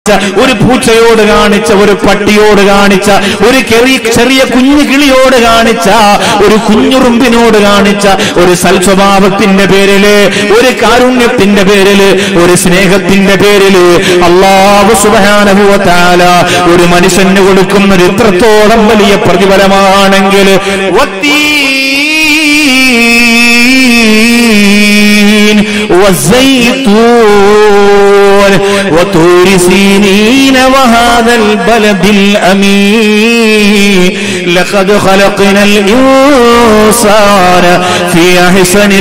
ഒരു പൂച്ചയോട് കാണിച്ച ഒരു പട്ടിയോട് കാണിച്ച ഒരു ചെറിയ ചെറിയ കുഞ്ഞു കിളിയോട് കാണിച്ച ഒരു കുഞ്ഞുറുമ്പിനോട് കാണിച്ച ഒരു സൽസ്വഭാവത്തിന്റെ പേരില് ഒരു കാരുണ്യത്തിന്റെ പേരില് ഒരു സ്നേഹത്തിന്റെ പേരില് അള്ളാഹു സുബാനുഭവത്താല ഒരു മനുഷ്യന് കൊടുക്കുന്ന ഒരു ഇത്രത്തോളം വലിയ പ്രതിഫലമാണെങ്കിൽ والتين والزيتون وطور سينين وهذا البلد الأمين لقد خلقنا الإنسان في أحسن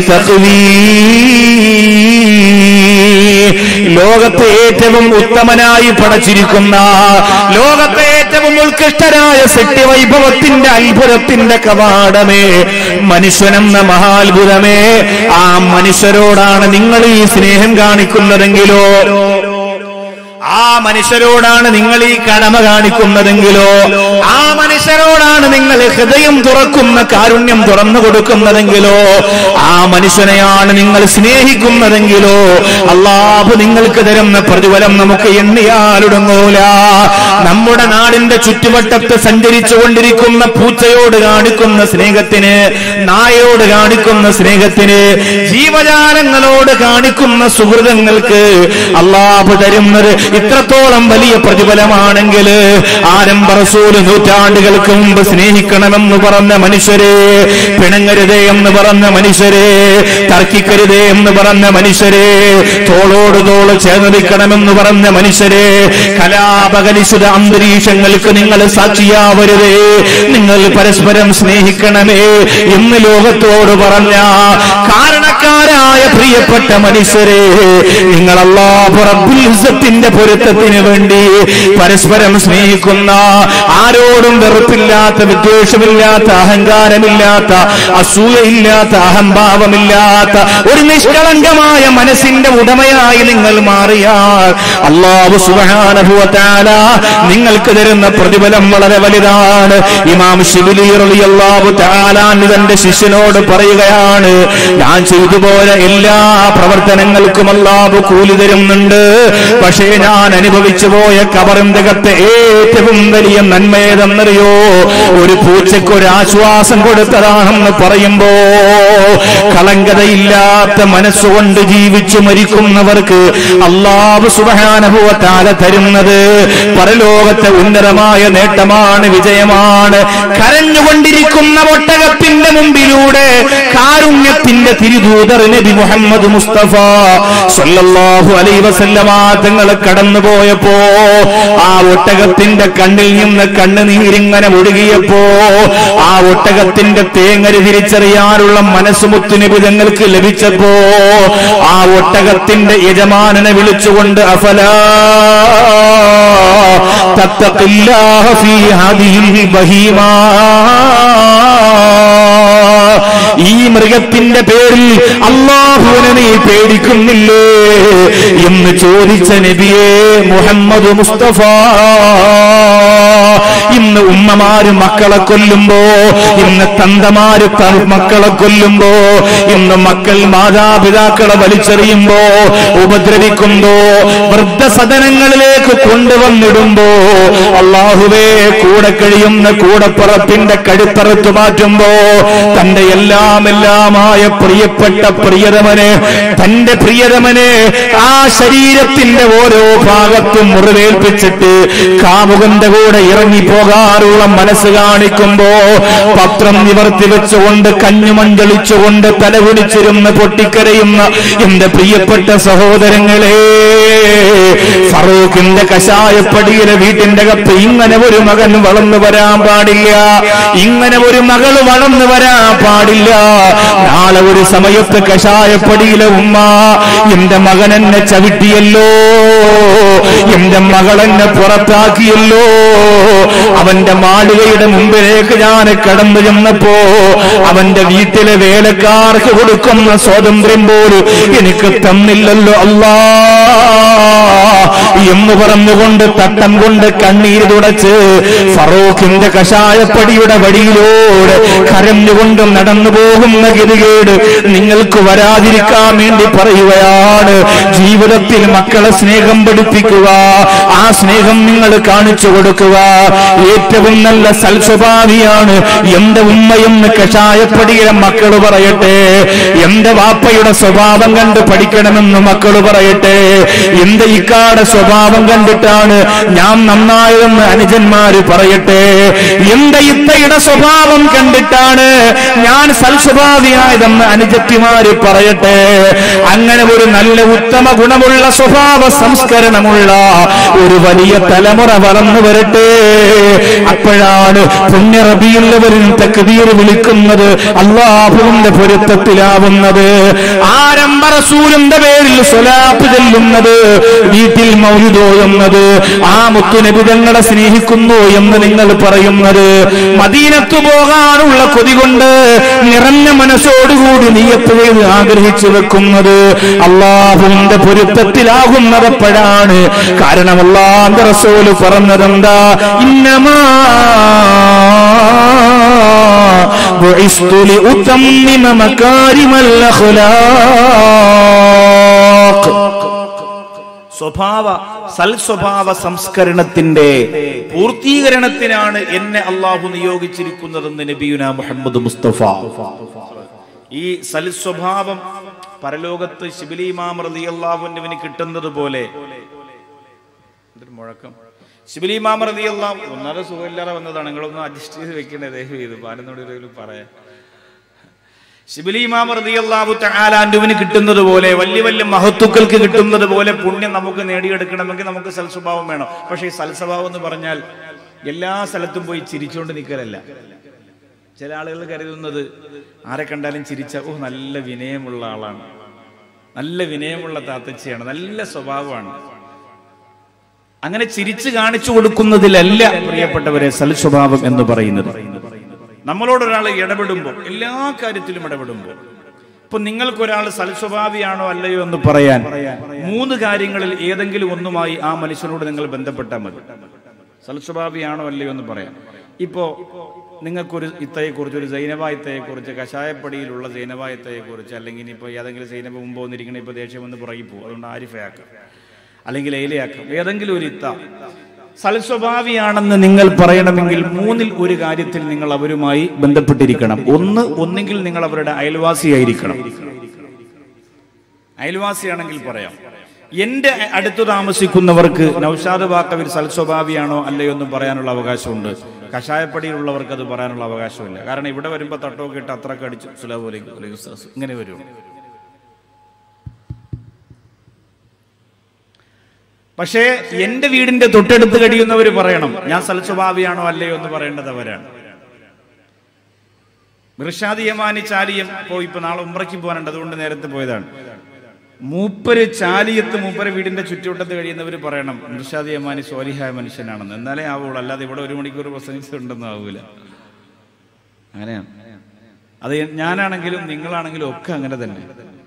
تقويم ലോകത്തെ ഏറ്റവും ഉത്തമനായി പടച്ചിരിക്കുന്ന ലോകത്തെ ഏറ്റവും ഉത്കൃഷ്ടരായ സത്യവൈഭവത്തിന്റെ അത്ഭുതത്തിന്റെ കവാടമേ മനുഷ്യനെന്ന മഹാത്ഭുതമേ ആ മനുഷ്യരോടാണ് നിങ്ങൾ ഈ സ്നേഹം കാണിക്കുന്നതെങ്കിലോ ആ മനുഷ്യരോടാണ് നിങ്ങൾ ഈ കടമ കാണിക്കുന്നതെങ്കിലോ ആ മനുഷ്യരോടാണ് നിങ്ങൾ ഹൃദയം തുറക്കുന്ന കാരുണ്യം തുറന്നു കൊടുക്കുന്നതെങ്കിലോ ആ മനുഷ്യനെയാണ് നിങ്ങൾ സ്നേഹിക്കുന്നതെങ്കിലോ അള്ളാഹു നിങ്ങൾക്ക് തരുന്ന പ്രതിഫലം നമുക്ക് എണ്ണിയാലുടങ്ങൂല നമ്മുടെ നാടിന്റെ ചുറ്റുവട്ടത്ത് സഞ്ചരിച്ചു കൊണ്ടിരിക്കുന്ന പൂച്ചയോട് കാണിക്കുന്ന സ്നേഹത്തിന് നായയോട് കാണിക്കുന്ന സ്നേഹത്തിന് ജീവജാലങ്ങളോട് കാണിക്കുന്ന സുഹൃതങ്ങൾക്ക് അള്ളാഹു തരുന്നത് ഇത്രത്തോളം വലിയ പ്രതിഫലമാണെങ്കിൽ ആരംഭ റസൂല് നൂറ്റാണ്ടുകൾക്ക് മുമ്പ് സ്നേഹിക്കണമെന്ന് പറഞ്ഞ മനുഷ്യരെ പിണങ്ങരുതേ എന്ന് പറഞ്ഞ മനുഷ്യരെ തർക്കിക്കരുതേ എന്ന് പറഞ്ഞ മനുഷ്യരെ തോളോട് തോള് ചേർന്നിരിക്കണമെന്ന് പറഞ്ഞ മനുഷ്യരെ കലാപകലിശുത അന്തരീക്ഷങ്ങൾക്ക് നിങ്ങൾ സാക്ഷിയാവരുതേ നിങ്ങൾ പരസ്പരം സ്നേഹിക്കണമേ എന്ന് ലോകത്തോട് പറഞ്ഞ കാരണക്കാരായ പ്രിയപ്പെട്ട മനുഷ്യരെ നിങ്ങൾ അള്ളാഹു റബ്ബുൽ ഇസ്സത്തിന്റെ പൊരുത്തത്തിന് വേണ്ടി പരസ്പരം സ്നേഹിക്കുന്ന ആരോടും വെറുപ്പില്ലാത്ത വിദ്വേഷമില്ലാത്ത അഹങ്കാരമില്ലാത്ത അസൂയയില്ലാത്ത അഹംഭാവമില്ലാത്ത ഒരു നിഷ്കളങ്കമായ മനസ്സിന്റെ ഉടമയായി നിങ്ങൾ മാറിയാൽ അള്ളാഹു സുബാനുഭവത്താല നിങ്ങൾക്ക് തരുന്ന പ്രതിഫലം വളരെ വലുതാണ് ഇമാം ഷിബിലി അള്ളാഹു താലാൻ തന്റെ ശിഷ്യനോട് പറയുകയാണ് ഞാൻ ചെയ്തു പോലെ എല്ലാ പ്രവർത്തനങ്ങൾക്കും അള്ളാഹു കൂലി തരുന്നുണ്ട് പക്ഷേ ഞാൻ അനുഭവിച്ചു പോയ കബറിന്റെ കത്ത് ഏറ്റവും വലിയ നന്മേതെന്നറിയോ ഒരു പൂച്ചയ്ക്ക് ഒരു ആശ്വാസം കൊടുത്തതാണെന്ന് പറയുമ്പോ കളങ്കതയില്ലാത്ത മനസ്സുകൊണ്ട് ജീവിച്ചു മരിക്കുന്നവർക്ക് അള്ളാഹു സുബാനുഭവത്താല തരുന്നത് പരലോകത്തെ ഉന്നതമായ നേട്ടമാണ് വിജയമാണ് കരഞ്ഞുകൊണ്ടിരിക്കുന്ന ഒട്ടകത്തിന്റെ മുമ്പിലൂടെ കാരുണ്യത്തിന്റെ തിരുദൂതർ നബി മുഹമ്മദ് മുസ്തഫ സല്ലല്ലാഹു അലൈഹി വസല്ലമ തങ്ങൾ കടന്നുപോയപ്പോ ആ ഒട്ടകത്തിന്റെ കണ്ണിൽ നിന്ന് കണ്ണുനീരിങ്ങനെ ഒഴുകിയപ്പോ ആ ഒട്ടകത്തിന്റെ തേങ്ങര് തിരിച്ചറിയാനുള്ള മനസ്സുമുത്തു നിബിതങ്ങൾക്ക് ലഭിച്ചപ്പോ ആ ഒട്ടകത്തിന്റെ യജമാനനെ വിളിച്ചുകൊണ്ട് അഫലാ തത്തഖില്ലാഹ ഫീ ഹാദിഹിൽ ബഹീമാ ഈ മൃഗത്തിന്റെ പേരിൽ അള്ളാഹുവിനെ നീ പേടിക്കുന്നില്ലേ എന്ന് ചോദിച്ച നബിയെ മുഹമ്മദ് മുസ്തഫ ഇന്ന് ഉമ്മമാര് മക്കളെ കൊല്ലുമ്പോ ഇന്ന് തന്തമാര് ത- മക്കളെ കൊല്ലുമ്പോ ഇന്ന് മക്കൾ മാതാപിതാക്കളെ വലിച്ചെറിയുമ്പോ ഉപദ്രവിക്കുമ്പോ വൃദ്ധസദനങ്ങളിലേക്ക് കൊണ്ടുവന്നിടുമ്പോ അള്ളാഹുവേ കൂടെ കഴിയുന്ന കൂടപ്പുറത്തിന്റെ കഴുത്തറുത്തു മാറ്റുമ്പോ തന്റെ എല്ലാം എല്ലാമായ പ്രിയപ്പെട്ട പ്രിയതമനെ തന്റെ പ്രിയതമനെ ആ ശരീരത്തിന്റെ ഓരോ ഭാഗത്തും മുറിവേൽപ്പിച്ചിട്ട് കാമുകന്റെ കൂടെ ഇറങ്ങി പോകാറുള്ള മനസ്സ് കാണിക്കുമ്പോ പത്രം നിവർത്തി വെച്ചുകൊണ്ട് കഞ്ഞുമഞ്ചളിച്ചുകൊണ്ട് തലകുടിച്ചിരുന്ന് പൊട്ടിക്കരയുന്ന എന്റെ പ്രിയപ്പെട്ട സഹോദരങ്ങളെ ഫറൂഖിന്റെ കഷായപ്പടിയിലെ വീട്ടിന്റെ അകത്ത് ഇങ്ങനെ ഒരു മകൻ വളർന്നു വരാൻ പാടില്ല ഇങ്ങനെ ഒരു മകൾ വളർന്നു വരാൻ പാടില്ല നാളെ ഒരു സമയത്ത് കഷായപ്പടിയിലെ ഉമ്മ എന്റെ മകൻ എന്നെ ചവിട്ടിയല്ലോ എന്റെ മകൾ എന്നെ പുറത്താക്കിയല്ലോ അവന്റെ മാളികയുടെ മുമ്പിലേക്ക് ഞാൻ കടന്നു ചെന്നപ്പോ അവന്റെ വീട്ടിലെ വേലക്കാർക്ക് കൊടുക്കുന്ന സ്വാതന്ത്ര്യം പോലും എനിക്ക് തന്നില്ലല്ലോ അല്ലാ എന്ന് പറഞ്ഞുകൊണ്ട് തട്ടം കൊണ്ട് കണ്ണീര് തുടച്ച് ഫറൂഖിന്റെ കഷായപ്പടിയുടെ വഴിയിലൂടെ കരഞ്ഞുകൊണ്ട് നടന്നു പോകുന്ന ഗതികേട് നിങ്ങൾക്ക് വരാതിരിക്കാൻ വേണ്ടി പറയുകയാണ് ജീവിതത്തിൽ മക്കളെ സ്നേഹം പഠിപ്പിക്കുക ആ സ്നേഹം നിങ്ങൾ കാണിച്ചു കൊടുക്കുക ഏറ്റവും നല്ല സൽസ്വഭാവിയാണ് എന്റെ ഉമ്മയെന്ന് കഷായപ്പടിയിലെ മക്കൾ പറയട്ടെ എന്റെ വാപ്പയുടെ സ്വഭാവം കണ്ട് പഠിക്കണമെന്ന് മക്കൾ പറയട്ടെ എന്റെ ഇക്കാടെ സ്വഭാവം കണ്ടിട്ടാണ് ഞാൻ നന്നായതെന്ന് അനുജന്മാര് പറയട്ടെ എന്റെ ഇത്തയുടെ സ്വഭാവം കണ്ടിട്ടാണ് ഞാൻ സൽസ്വഭാവിയായതെന്ന് അനുജത്തിമാര് പറയട്ടെ അങ്ങനെ ഒരു നല്ല ഉത്തമ ഗുണമുള്ള സ്വഭാവ സംസ്കരണമുള്ള ഒരു വലിയ തലമുറ വളർന്നു വരട്ടെ അപ്പോഴാണ് പുണ്യറബിയുള്ളവരും തക്ബീർ വിളിക്കുന്നത് അള്ളാഹുവിന്റെ പൊരുത്തത്തിലാവുന്നത് ആരംഭ റസൂലിന്റെ പേരിൽ സ്വലാപ്പ് ചെല്ലുന്നത് വീട്ടിൽ മൗലിതോയുന്നത് ആ മുത്തുനബിതങ്ങളെ സ്നേഹിക്കുന്നു എന്ന് നിങ്ങൾ പറയുന്നത് മദീനത്തു പോകാനുള്ള കൊതി കൊണ്ട് നിറഞ്ഞ മനസ്സോടുകൂടി നീയത്ത് ചെയ്ത് ആഗ്രഹിച്ചു വെക്കുന്നത് അള്ളാഹുവിന്റെ പൊരുത്തത്തിലാകുന്നതെപ്പോഴാണ് കാരണം അള്ളാന്റെ റസൂല് പറഞ്ഞതെന്താ ഇന്നമാ بعثت لأتمم مكارم الأخلاق സ്വഭാവ സൽസ്വഭാവ സംസ്കരണത്തിന്റെ പൂർത്തീകരണത്തിനാണ് എന്നെ അള്ളാഹു നിയോഗിച്ചിരിക്കുന്നതെന്ന് നബിയുന മുഹമ്മദ് മുസ്തഫ ഈ സൽസ്വഭാവം പരലോകത്ത് ശിബിലിമാം റതി അള്ളാഹുവിന് കിട്ടുന്നത് പോലെ എന്തൊരു മുഴക്കം ശിബിലിമാം റതി അള്ളാഹു ഒന്നര സുഖമില്ലാതെ വന്നതാണ് നിങ്ങളൊന്ന് അഡ്ജസ്റ്റ് ചെയ്ത് വെക്കണേ ദയവ് ചെയ്ത് പാലനോട് ഒരു പറയാം ശിബിലിമാമൃതിയല്ലാഹു തആലാൻഡുവിന് കിട്ടുന്നത് പോലെ വലിയ വലിയ മഹത്തുക്കൾക്ക് കിട്ടുന്നത് പോലെ പുണ്യം നമുക്ക് നേടിയെടുക്കണമെങ്കിൽ നമുക്ക് സൽസ്വഭാവം വേണം പക്ഷേ ഈ സൽസ്വഭാവം എന്ന് പറഞ്ഞാൽ എല്ലാ സ്ഥലത്തും പോയി ചിരിച്ചുകൊണ്ട് നിൽക്കലല്ല ചില ആളുകൾ കരുതുന്നത് ആരെ കണ്ടാലും ചിരിച്ച ഓ നല്ല വിനയമുള്ള ആളാണ് നല്ല വിനയമുള്ള താത്തച്ചയാണ് നല്ല സ്വഭാവമാണ് അങ്ങനെ ചിരിച്ചു കാണിച്ചു കൊടുക്കുന്നതിലല്ല പ്രിയപ്പെട്ടവരെ സൽസ്വഭാവം എന്ന് പറയുന്നത് നമ്മളോട് ഒരാൾ ഇടപെടുമ്പോൾ എല്ലാ കാര്യത്തിലും ഇടപെടുമ്പോൾ ഇപ്പൊ നിങ്ങൾക്കൊരാൾ സൽസ്വഭാവിയാണോ അല്ലയോ എന്ന് പറയാൻ മൂന്ന് കാര്യങ്ങളിൽ ഏതെങ്കിലും ഒന്നുമായി ആ മനുഷ്യനോട് നിങ്ങൾ ബന്ധപ്പെട്ടാൽ മതി സൽസ്വഭാവിയാണോ അല്ലയോ എന്ന് പറയാം ഇപ്പോ നിങ്ങൾക്കൊരു ഇത്തയെക്കുറിച്ച് ഒരു സൈനവായത്തെക്കുറിച്ച് കഷായപ്പടിയിലുള്ള സൈനവായത്തെക്കുറിച്ച് അല്ലെങ്കിൽ ഇനിയിപ്പോൾ ഏതെങ്കിലും സൈനവ മുമ്പ് വന്നിരിക്കണ ഇപ്പോൾ ദേഷ്യം വന്ന് പുറകെ പോകും അതുകൊണ്ട് ആരിഫയാക്കാം അല്ലെങ്കിൽ ഏലയാക്കാം ഏതെങ്കിലും ഒരു ഇത്ത സൽസ്വഭാവിയാണെന്ന് നിങ്ങൾ പറയണമെങ്കിൽ മൂന്നിൽ ഒരു കാര്യത്തിൽ നിങ്ങൾ അവരുമായി ബന്ധപ്പെട്ടിരിക്കണം ഒന്ന് ഒന്നെങ്കിൽ നിങ്ങൾ അവരുടെ അയൽവാസിയായിരിക്കണം അയൽവാസിയാണെങ്കിൽ പറയാം എന്റെ അടുത്ത് താമസിക്കുന്നവർക്ക് നൌഷാദ് ബാക്കവിൽ സൽസ്വഭാവിയാണോ അല്ലയോ എന്ന് പറയാനുള്ള അവകാശമുണ്ട് കഷായപ്പടിയിലുള്ളവർക്ക് അത് പറയാനുള്ള അവകാശമില്ല കാരണം ഇവിടെ വരുമ്പോൾ തട്ടമൊക്കെ ഇട്ട് അത്രക്ക് അടിച്ച് സുലഭോലേക്ക് ഇങ്ങനെ വരും പക്ഷേ എന്റെ വീടിന്റെ തൊട്ടടുത്ത് കഴിയുന്നവർ പറയണം ഞാൻ സൽസ്വഭാവിയാണോ അല്ലയോ എന്ന് പറയേണ്ടത് അവരാണ് മിർഷാദ് യമാനി ചാലിയം പോയി ഇപ്പൊ നാളെ ഉമ്രയ്ക്ക് പോകാനുണ്ട് അതുകൊണ്ട് നേരത്തെ പോയതാണ് മൂപ്പര് ചാലിയത്ത് മൂപ്പര് വീടിന്റെ ചുറ്റുവട്ടത്ത് കഴിയുന്നവർ പറയണം മിർഷാദ് യമാനി സോലിഹായ മനുഷ്യനാണെന്ന് എന്നാലേ ആവുള്ളൂ അല്ലാതെ ഇവിടെ ഒരു മണിക്കൂർ പ്രസംഗിച്ചിട്ടുണ്ടെന്ന് ആവൂല അങ്ങനെയാണ് അത് ഞാനാണെങ്കിലും നിങ്ങളാണെങ്കിലും ഒക്കെ അങ്ങനെ തന്നെ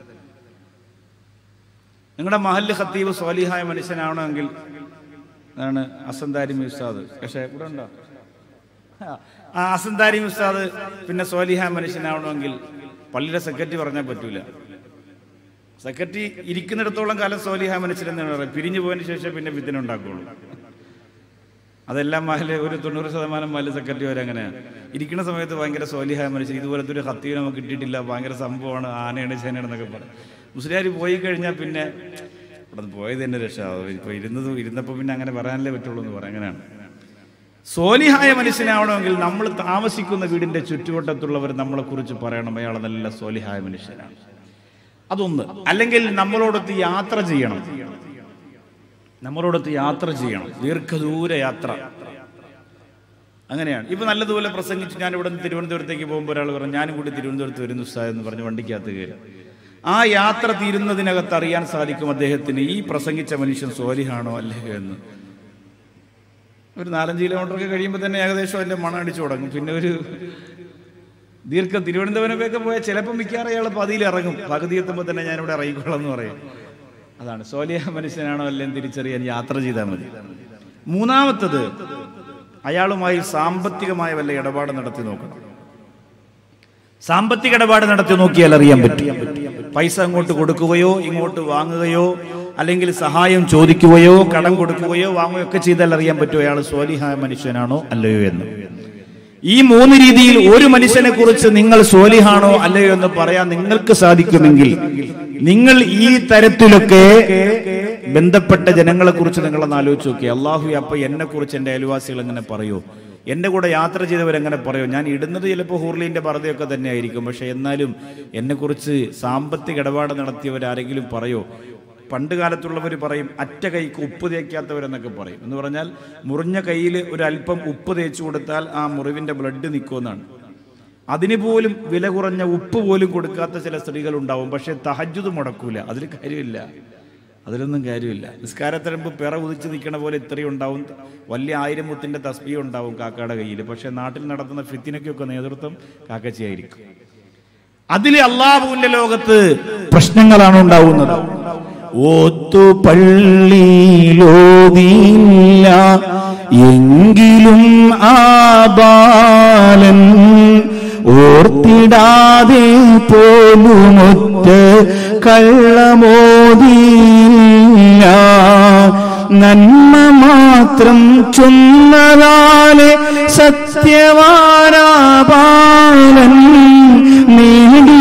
നിങ്ങളുടെ മഹല്ല് ഖത്തീബ് സ്വാലിഹായ മനുഷ്യനാണെങ്കിൽ അതാണ് അസന്താരി ഉസ്താദ് പക്ഷേ ഇവിടെ ഉണ്ടോ ആ അസന്താരി ഉസ്താദ് പിന്നെ സ്വാലിഹായ മനുഷ്യനാവണമെങ്കിൽ പള്ളിയുടെ സെക്രട്ടറി പറഞ്ഞാൽ പറ്റൂല സെക്രട്ടറി ഇരിക്കുന്നിടത്തോളം കാലം സ്വാലിഹായ മനുഷ്യരെന്നാണ് പറയുന്നത് പിരിഞ്ഞു പോയതിന് ശേഷം പിന്നെ വിത്തിനെ ഉണ്ടാക്കുള്ളൂ അതെല്ലാം മഹല് ഒരു തൊണ്ണൂറ് ശതമാനം മഹല് സെക്രട്ടറി വരെ അങ്ങനെയാണ് ഇരിക്കുന്ന സമയത്ത് ഭയങ്കര സ്വാലിഹായ മനുഷ്യൻ ഇതുപോലത്തെ ഒരു ഹത്തീവ് നമുക്ക് കിട്ടിയിട്ടില്ല ഭയങ്കര സംഭവമാണ് ആനയാണ് ചേനയാണെന്നൊക്കെ പറയും മുസ്ലിയാർ പോയി കഴിഞ്ഞാൽ പിന്നെ ഇവിടെ പോയത് തന്നെ രക്ഷ ഇപ്പൊ ഇരുന്നത് ഇരുന്നപ്പോൾ പിന്നെ അങ്ങനെ പറയാനല്ലേ പറ്റുള്ളൂ എന്ന് പറയാം അങ്ങനെയാണ് സോലിഹായ മനുഷ്യനാവണമെങ്കിൽ നമ്മൾ താമസിക്കുന്ന വീടിന്റെ ചുറ്റുവട്ടത്തുള്ളവർ നമ്മളെ കുറിച്ച് പറയണം അയാൾ നല്ല സോലിഹായ മനുഷ്യനാണ് അതൊന്ന് അല്ലെങ്കിൽ നമ്മളോടൊത്ത് യാത്ര ചെയ്യണം നമ്മളോടൊത്ത് യാത്ര ചെയ്യണം ദീർഘദൂര യാത്ര അങ്ങനെയാണ് ഇപ്പൊ നല്ലതുപോലെ പ്രസംഗിച്ച് ഞാൻ ഇവിടെ നിന്ന് തിരുവനന്തപുരത്തേക്ക് പോകുമ്പോൾ ഒരാൾ പറഞ്ഞു ഞാനും കൂടി തിരുവനന്തപുരത്ത് വരുന്നു ഉസ്താദ് എന്ന് പറഞ്ഞ് വണ്ടിക്കകത്ത് കയറി ആ യാത്ര തീരുന്നതിനകത്ത് അറിയാൻ സാധിക്കും അദ്ദേഹത്തിന് ഈ പ്രസംഗിച്ച മനുഷ്യൻ സോലിഹാണോ അല്ലയോ എന്ന് ഒരു നാലഞ്ച് കിലോമീറ്റർ ഒക്കെ കഴിയുമ്പോൾ തന്നെ ഏകദേശം അതിന്റെ മണം അടിച്ചു തുടങ്ങും പിന്നെ ഒരു ദീർഘ തിരുവനന്തപുരമൊക്കെ പോയാൽ ചിലപ്പോൾ മിക്കവാറും അയാൾ പതിയിൽ ഇറങ്ങും പകുതി എത്തുമ്പോൾ തന്നെ ഞാനിവിടെ ഇറങ്ങിക്കൊള്ളാം എന്ന് പറയും അതാണ് സോലിയ മനുഷ്യനാണോ അല്ലെന്ന് തിരിച്ചറിയാൻ യാത്ര ചെയ്താൽ മതി മൂന്നാമത്തത് അയാളുമായി സാമ്പത്തികമായ വല്ല ഇടപാട് നടത്തി നോക്കണം സാമ്പത്തിക ഇടപാട് നടത്തി നോക്കിയാൽ അറിയാൻ പറ്റും പൈസ അങ്ങോട്ട് കൊടുക്കുകയോ ഇങ്ങോട്ട് വാങ്ങുകയോ അല്ലെങ്കിൽ സഹായം ചോദിക്കുകയോ കടം കൊടുക്കുകയോ വാങ്ങുകയോ ഒക്കെ ചെയ്താൽ അറിയാൻ പറ്റുമോ അയാൾ സ്വാലിഹായ മനുഷ്യനാണോ അല്ലയോ എന്ന് ഈ മൂന്ന് രീതിയിൽ ഒരു മനുഷ്യനെ കുറിച്ച് നിങ്ങൾ സ്വാലിഹാണോ അല്ലയോ എന്ന് പറയാൻ നിങ്ങൾക്ക് സാധിക്കുമെങ്കിൽ നിങ്ങൾ ഈ തരത്തിലൊക്കെ ബന്ധപ്പെട്ട ജനങ്ങളെ കുറിച്ച് നിങ്ങളൊന്ന് ആലോചിച്ച് നോക്കി അള്ളാഹു അപ്പൊ എന്നെ കുറിച്ച് എന്റെ അയൽവാസികൾ എങ്ങനെ പറയൂ എന്റെ കൂടെ യാത്ര ചെയ്തവരെങ്ങനെ പറയോ ഞാൻ ഇടുന്നത് ചിലപ്പോൾ ഹൂർലിന്റെ പറതയൊക്കെ തന്നെ ആയിരിക്കും പക്ഷെ എന്നാലും എന്നെ കുറിച്ച് സാമ്പത്തിക ഇടപാട് നടത്തിയവരാരെങ്കിലും പറയോ പണ്ട് കാലത്തുള്ളവർ പറയും അറ്റ കൈക്ക് ഉപ്പ് തേക്കാത്തവരെന്നൊക്കെ പറയും എന്ന് പറഞ്ഞാൽ മുറിഞ്ഞ കയ്യിൽ ഒരു അല്പം ഉപ്പ് തേച്ചു കൊടുത്താൽ ആ മുറിവിന്റെ ബ്ലഡ് നിൽക്കുമെന്നാണ് അതിന് പോലും വില കുറഞ്ഞ ഉപ്പ് പോലും കൊടുക്കാത്ത ചില സ്ത്രീകൾ ഉണ്ടാവും പക്ഷെ തഹജ്ജുദ് മുടക്കൂല അതിൽ കാര്യമില്ല അതിലൊന്നും കാര്യമില്ല നിസ്കാരത്തിനുമ്പ് പിറ ഉദിച്ച് നിൽക്കണ പോലെ ഇത്രയും ഉണ്ടാവും വലിയ ആയിരം മുത്തിന്റെ തസ്ബീ ഉണ്ടാവും കാക്കയുടെ കയ്യിൽ പക്ഷെ നാട്ടിൽ നടത്തുന്ന ഫിത്തിനൊക്കെ നേതൃത്വം കാക്കച്ചയായിരിക്കും അതിൽ അള്ളാഹുവിന്റെ ലോകത്ത് പ്രശ്നങ്ങളാണ് ഉണ്ടാവുന്നത് ഓത്തുപള്ളിയിലോതില്ല എങ്കിലും ആ ബാലൻ ഓർത്തിടാതെ പോലുമൊത്ത് കള്ളമോതിയില്ല നന്മ മാത്രം ചൊന്നതാലെ സത്യവാരാപാലൻ നേടി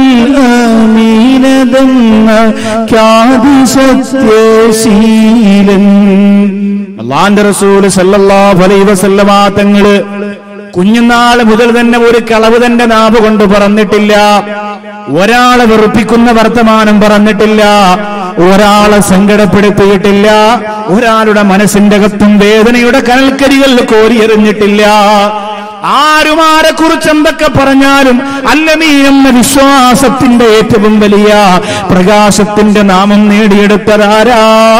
അമീനതെന്ന ഖ്യാതി സത്യശീലൻ അള്ളാന്റെ റസൂല് സല്ലല്ലാഹു അലൈഹി വസല്ലമ തങ്ങള് കുഞ്ഞുനാള് മുതൽ തന്നെ ഒരു കളവ് തന്റെ നാവ് കൊണ്ട് പറഞ്ഞിട്ടില്ല ഒരാളെ വെറുപ്പിക്കുന്ന വർത്തമാനം പറഞ്ഞിട്ടില്ല ഒരാളെ സങ്കടപ്പെടുത്തിയിട്ടില്ല ഒരാളുടെ മനസ്സിന്റെ അകത്തും വേദനയുടെ കനൽക്കരികൾ കോരിയെറിഞ്ഞിട്ടില്ല ആരുമാരെ കുറിച്ച് എന്തൊക്കെ പറഞ്ഞാലും അല്ലമീ എന്ന വിശ്വാസത്തിന്റെ ഏറ്റവും വലിയ പ്രകാശത്തിന്റെ നാമം നേടിയെടുത്തതാരാ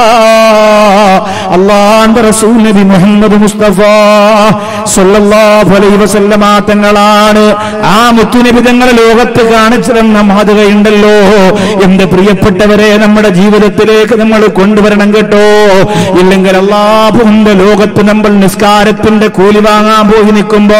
അള്ളാന്റെ റസൂൽ നബി മുഹമ്മദ് മുസ്തഫ സല്ലല്ലാഹു അലൈഹി വസല്ലമ തങ്ങളാണ് ആ മുത്തുനബി തങ്ങൾ ലോകത്ത് കാണിച്ചിരുന്ന മാതൃകയുണ്ടല്ലോ എന്റെ പ്രിയപ്പെട്ടവരെ നമ്മുടെ ജീവിതത്തിലേക്ക് നമ്മൾ കൊണ്ടുവരണം കേട്ടോ ഇല്ലെങ്കിൽ അള്ളാഹുവിന്റെ ലോകത്ത് നമ്മൾ നിസ്കാരത്തിന്റെ കൂലി വാങ്ങാൻ പോയി നിൽക്കുമ്പോ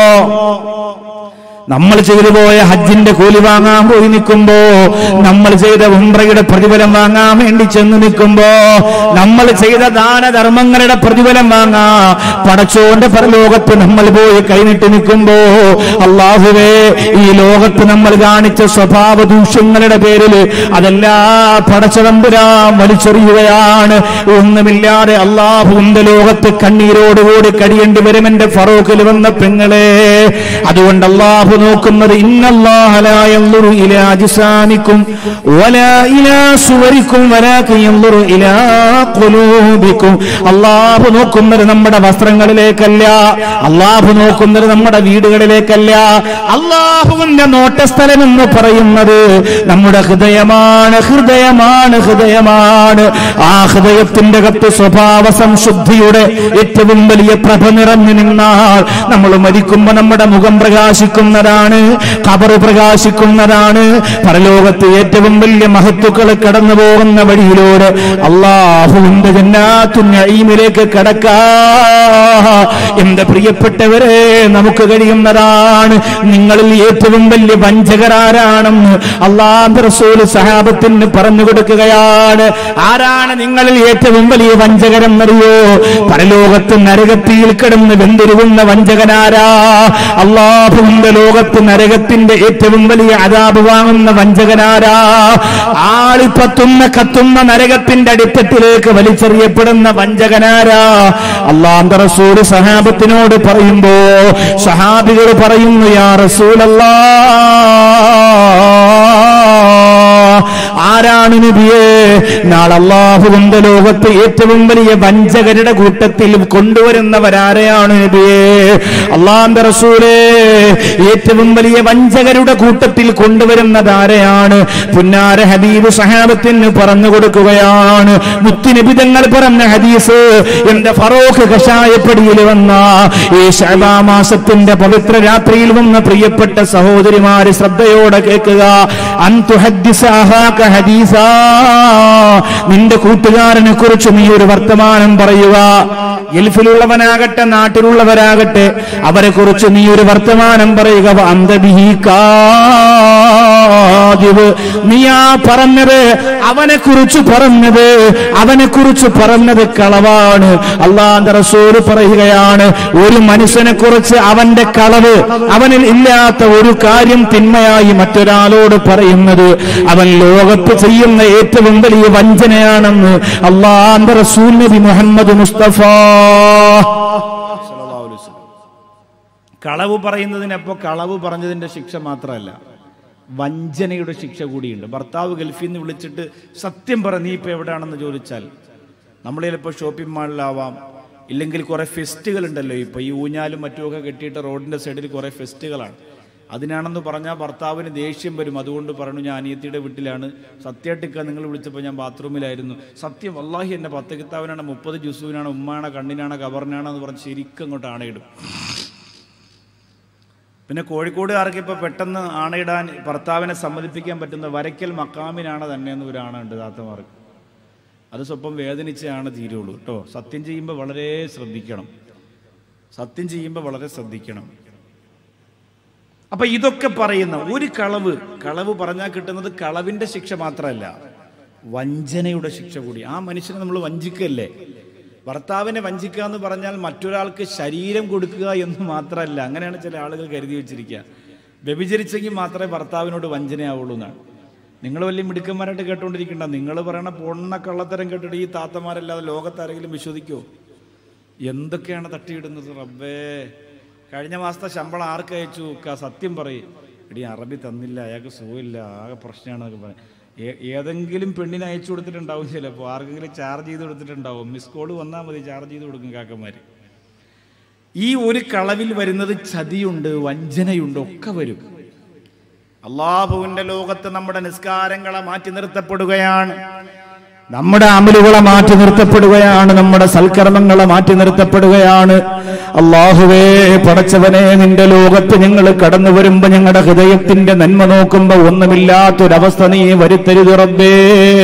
നമ്മൾ ചെയ്തു പോയ ഹജ്ജിന്റെ കൂലി വാങ്ങാൻ പോയി നിൽക്കുമ്പോ നമ്മൾ ചെയ്ത ഉംറയുടെ പ്രതിഫലം വാങ്ങാൻ വേണ്ടി ചെന്ന് നിൽക്കുമ്പോ നമ്മൾ ചെയ്ത ദാനധർമ്മങ്ങളുടെ പ്രതിഫലം വാങ്ങാ പടച്ചോന്റെ പരലോകത്ത് നമ്മൾ പോയി കൈനിട്ട് നിൽക്കുമ്പോ അള്ളാഹുവേ ഈ ലോകത്ത് നമ്മൾ കാണിച്ച സ്വഭാവ ദൂഷ്യങ്ങളുടെ പേരിൽ അതെല്ലാ പടച്ചതമ്പുരാൻ വലിച്ചെറിയുകയാണ് ഒന്നുമില്ലാതെ അള്ളാഹുവിന്റെ ലോകത്ത് കണ്ണീരോടുകൂടി കഴിയേണ്ടി വരും എന്റെ ഫറോക്കിൽ വന്ന പെങ്ങളെ അതുകൊണ്ട് അള്ളാഹു നോക്കുന്നത് ഇന്നല്ലാഹലായുറു ഇലാ ജിസാനിക്കും വലാ ഇലാ സുവരിക്കും വലാകി യൻദുറു ഇലാ ഖുലൂബിക്കും അള്ളാഹു നോക്കുന്നത് നമ്മുടെ വസ്ത്രങ്ങളിലേക്കല്ല അള്ളാഹു നോക്കുന്നത് നമ്മുടെ വീടുകളിലേക്കല്ല അള്ളാഹുവിന്റെ നോട്ടസ്ഥലം എന്ന് പറയുന്നത് നമ്മുടെ ഹൃദയമാണ് ഹൃദയമാണ് ഹൃദയമാണ് ആ ഹൃദയത്തിന്റെ അകത്ത് സ്വഭാവ സംശുദ്ധിയുടെ ഏറ്റവും വലിയ പ്രഭ നിറഞ്ഞു നിന്നാൽ നമ്മൾ മരിക്കുമ്പോ നമ്മുടെ മുഖം പ്രകാശിക്കുന്നതാണ് കബർ പ്രകാശിക്കുന്നതാണ് പരലോകത്ത് ഏറ്റവും വലിയ മഹത്വക്കൾ കടന്നു പോകുന്ന വഴിയിലൂടെ അള്ളാഹുവിന്റെ ജന്നാത്തുന്നീമിലേക്ക് കടക്കാ എന്റെ പ്രിയപ്പെട്ടവരെ നമുക്ക് കഴിയുന്നതാണ് നിങ്ങളിൽ ഏറ്റവും വലിയ വഞ്ചകരാരാണെന്ന് അള്ളാഹ് റസൂല് സഹാബത്തിന് പറഞ്ഞു കൊടുക്കുകയാണ് ആരാണ് നിങ്ങളിൽ ഏറ്റവും വലിയ വഞ്ചകരെന്നറിയോ പരലോകത്ത് നരകത്തിയിൽ കിടന്ന് വെന്തിരുകുന്ന വഞ്ചകനാരാ അള്ളാഹുവിന്റെ ലോകത്ത് നരകത്തിന്റെ ഏറ്റവും വലിയ അതാപ് വാങ്ങുന്ന വഞ്ചകനാരാ ആളിപ്പത്തുന്ന കത്തുന്ന നരകത്തിന്റെ അടിത്തട്ടിലേക്ക് വലിച്ചെറിയപ്പെടുന്ന വഞ്ചകനാരാ അള്ളാന്റെ റസൂല് സഹാബത്തിനോട് പറയുമ്പോ സഹാബികൾ പറയുന്നു യാ റസൂലല്ലാ ആരാണ് നബിയെ നാളെ അള്ളാഹുവിന്റെ ലോകത്ത് ഏറ്റവും വലിയ വഞ്ചകരുടെ കൂട്ടത്തിൽ കൊണ്ടുവരുന്നവരാരെയാണ് നബിയെ അള്ളാന്റെ റസൂലേ ഏറ്റവും വലിയ വഞ്ചകരുടെ കൂട്ടത്തിൽ കൊണ്ടുവരുന്നതാരെയാണ് പുന്നാര ഹബീബ് സഹാബത്തിന് പറഞ്ഞു കൊടുക്കുകയാണ് മുത്തുനിബിതങ്ങൾ പറഞ്ഞ ഹദീസ് എന്റെ ഫറോഖ് കഷായപ്പടിയിൽ വന്ന ഈ ശഅബാ മാസത്തിന്റെ പവിത്ര രാത്രിയിൽ വന്ന പ്രിയപ്പെട്ട സഹോദരിമാര് ശ്രദ്ധയോടെ കേൾക്കുക അൻതുഹദ്ദിസ അഹാക ഹദീ ഹദീസാ നിന്റെ കൂട്ടുകാരനെ കുറിച്ച് നീ ഒരു വർത്തമാനം പറയുക ഗൾഫിലുള്ളവനാകട്ടെ നാട്ടിലുള്ളവരാകട്ടെ അവരെ കുറിച്ച് നീ ഒരു വർത്തമാനം പറയുക അന്തബിഹി കാദിബ് നീ ആ പറഞ്ഞത് അവനെ കുറിച്ച് പറഞ്ഞത് അവനെ കുറിച്ച് പറഞ്ഞത് കളവാണ് അള്ളാന്റെ റസൂല് പറയുകയാണ് ഒരു മനുഷ്യനെ കുറിച്ച് അവന്റെ കളവ് അവനിൽ ഇല്ലാത്ത ഒരു കാര്യം തിന്മയായി മറ്റൊരാളോട് പറയുന്നത് അവൻ ലോകത്ത് ചെയ്യുന്ന ഏറ്റവും വലിയ വഞ്ചനയാണെന്ന് അള്ളാന്റെ റസൂൽ നബി മുഹമ്മദ് മുസ്തഫ സല്ലല്ലാഹു അലൈഹി വസല്ലം. കളവ് പറയുന്നതിനപ്പോ കളവ് പറഞ്ഞതിന്റെ ശിക്ഷ മാത്രമല്ല വഞ്ചനയുടെ ശിക്ഷ കൂടിയുണ്ട് ഭർത്താവ് ഗൾഫിൽ നിന്ന് വിളിച്ചിട്ട് സത്യം പറ നീ ഇപ്പൊ എവിടെയാണെന്ന് ചോദിച്ചാൽ നമ്മൾ ചിലപ്പോൾ ഷോപ്പിംഗ് മാളിലാവാം ഇല്ലെങ്കിൽ കുറെ ഫെസ്റ്റുകൾ ഉണ്ടല്ലോ ഇപ്പൊ ഈ ഊഞ്ഞാലും മറ്റുമൊക്കെ കെട്ടിയിട്ട് റോഡിന്റെ സൈഡിൽ കുറെ ഫെസ്റ്റുകളാണ് അതിനാണെന്ന് പറഞ്ഞാൽ ഭർത്താവിന് ദേഷ്യം വരും അതുകൊണ്ട് പറഞ്ഞു ഞാൻ അനിയത്തിയുടെ വീട്ടിലാണ് സത്യമായിട്ടിക്ക നിങ്ങൾ വിളിച്ചപ്പോൾ ഞാൻ ബാത്റൂമിലായിരുന്നു സത്യം വല്ലാഹി എന്നെ പത്ത് കിതാവിനാണ് മുപ്പത് ജുസുവിനാണ് ഉമ്മാണോ കണ്ണിനാണോ കവറിനാണോ എന്ന് പറഞ്ഞ് ശരിക്കും അങ്ങോട്ട് ആണയിടും പിന്നെ കോഴിക്കോടുകാർക്ക് ഇപ്പോൾ പെട്ടെന്ന് ആണയിടാൻ ഭർത്താവിനെ സമ്മതിപ്പിക്കാൻ പറ്റുന്ന വരയ്ക്കൽ മക്കാമിനാണ് തന്നെ എന്ന് ഒരു ആണുണ്ട് താത്തമാർക്ക് അത് സ്വപ്പം വേദനിച്ചാണ് തീരുള്ളൂ കേട്ടോ സത്യം ചെയ്യുമ്പോൾ വളരെ ശ്രദ്ധിക്കണം സത്യം ചെയ്യുമ്പോൾ വളരെ ശ്രദ്ധിക്കണം അപ്പൊ ഇതൊക്കെ പറയുന്ന ഒരു കളവ് കളവ് പറഞ്ഞാൽ കിട്ടുന്നത് കളവിന്റെ ശിക്ഷ മാത്രമല്ല വഞ്ചനയുടെ ശിക്ഷ കൂടി ആ മനുഷ്യനെ നമ്മൾ വഞ്ചിക്കല്ലേ ഭർത്താവിനെ വഞ്ചിക്കുക എന്ന് പറഞ്ഞാൽ മറ്റൊരാൾക്ക് ശരീരം കൊടുക്കുക എന്ന് മാത്രമല്ല അങ്ങനെയാണ് ചില ആളുകൾ കരുതി വെച്ചിരിക്കുക വ്യഭിചരിച്ചെങ്കിൽ മാത്രമേ ഭർത്താവിനോട് വഞ്ചനയാവുള്ളൂ എന്നാണ് നിങ്ങൾ വലിയ മിടുക്കന്മാരായിട്ട് കേട്ടുകൊണ്ടിരിക്കണ്ട നിങ്ങൾ പറയണ പൊണ്ണ കള്ളത്തരം കേട്ടിട്ട് ഈ താത്തമാരല്ലാതെ ലോകത്താരെങ്കിലും വിശ്വസിക്കുമോ എന്തൊക്കെയാണ് തട്ടിയിടുന്നത് റബ്ബേ കഴിഞ്ഞ മാസത്തെ ശമ്പളം ആർക്ക് അയച്ചു ക സത്യം പറയും എടി അറബി തന്നില്ല അയാൾക്ക് സുഖമില്ല ആകെ പ്രശ്നമാണെന്നൊക്കെ പറയും ഏ- ഏതെങ്കിലും പെണ്ണിന് അയച്ചു കൊടുത്തിട്ടുണ്ടാവും ചിലപ്പോൾ ആർക്കെങ്കിലും ചാർജ് ചെയ്ത് കൊടുത്തിട്ടുണ്ടാവും മിസ് കോൾ വന്നാൽ മതി ചാർജ് ചെയ്ത് കൊടുക്കും കാക്കന്മാർ ഈ ഒരു കളവിൽ വരുന്നത് ചതിയുണ്ട് വഞ്ചനയുണ്ട് ഒക്കെ വരും അള്ളാഹുവിന്റെ ലോകത്ത് നമ്മുടെ നിസ്കാരങ്ങളെ മാറ്റി നിർത്തപ്പെടുകയാണ് നമ്മുടെ അമലുകളെ മാറ്റി നിർത്തപ്പെടുകയാണ് നമ്മുടെ സൽക്കർമ്മങ്ങളെ മാറ്റി നിർത്തപ്പെടുകയാണ് അള്ളാഹുവേ പടച്ചവനെ നിന്റെ ലോകത്ത് ഞങ്ങൾ കടന്നു വരുമ്പോ ഞങ്ങളുടെ ഹൃദയത്തിന്റെ നന്മ നോക്കുമ്പോ ഒന്നുമില്ലാത്തൊരവസ്ഥ നീ വരുത്തരുത് റബ്ബേ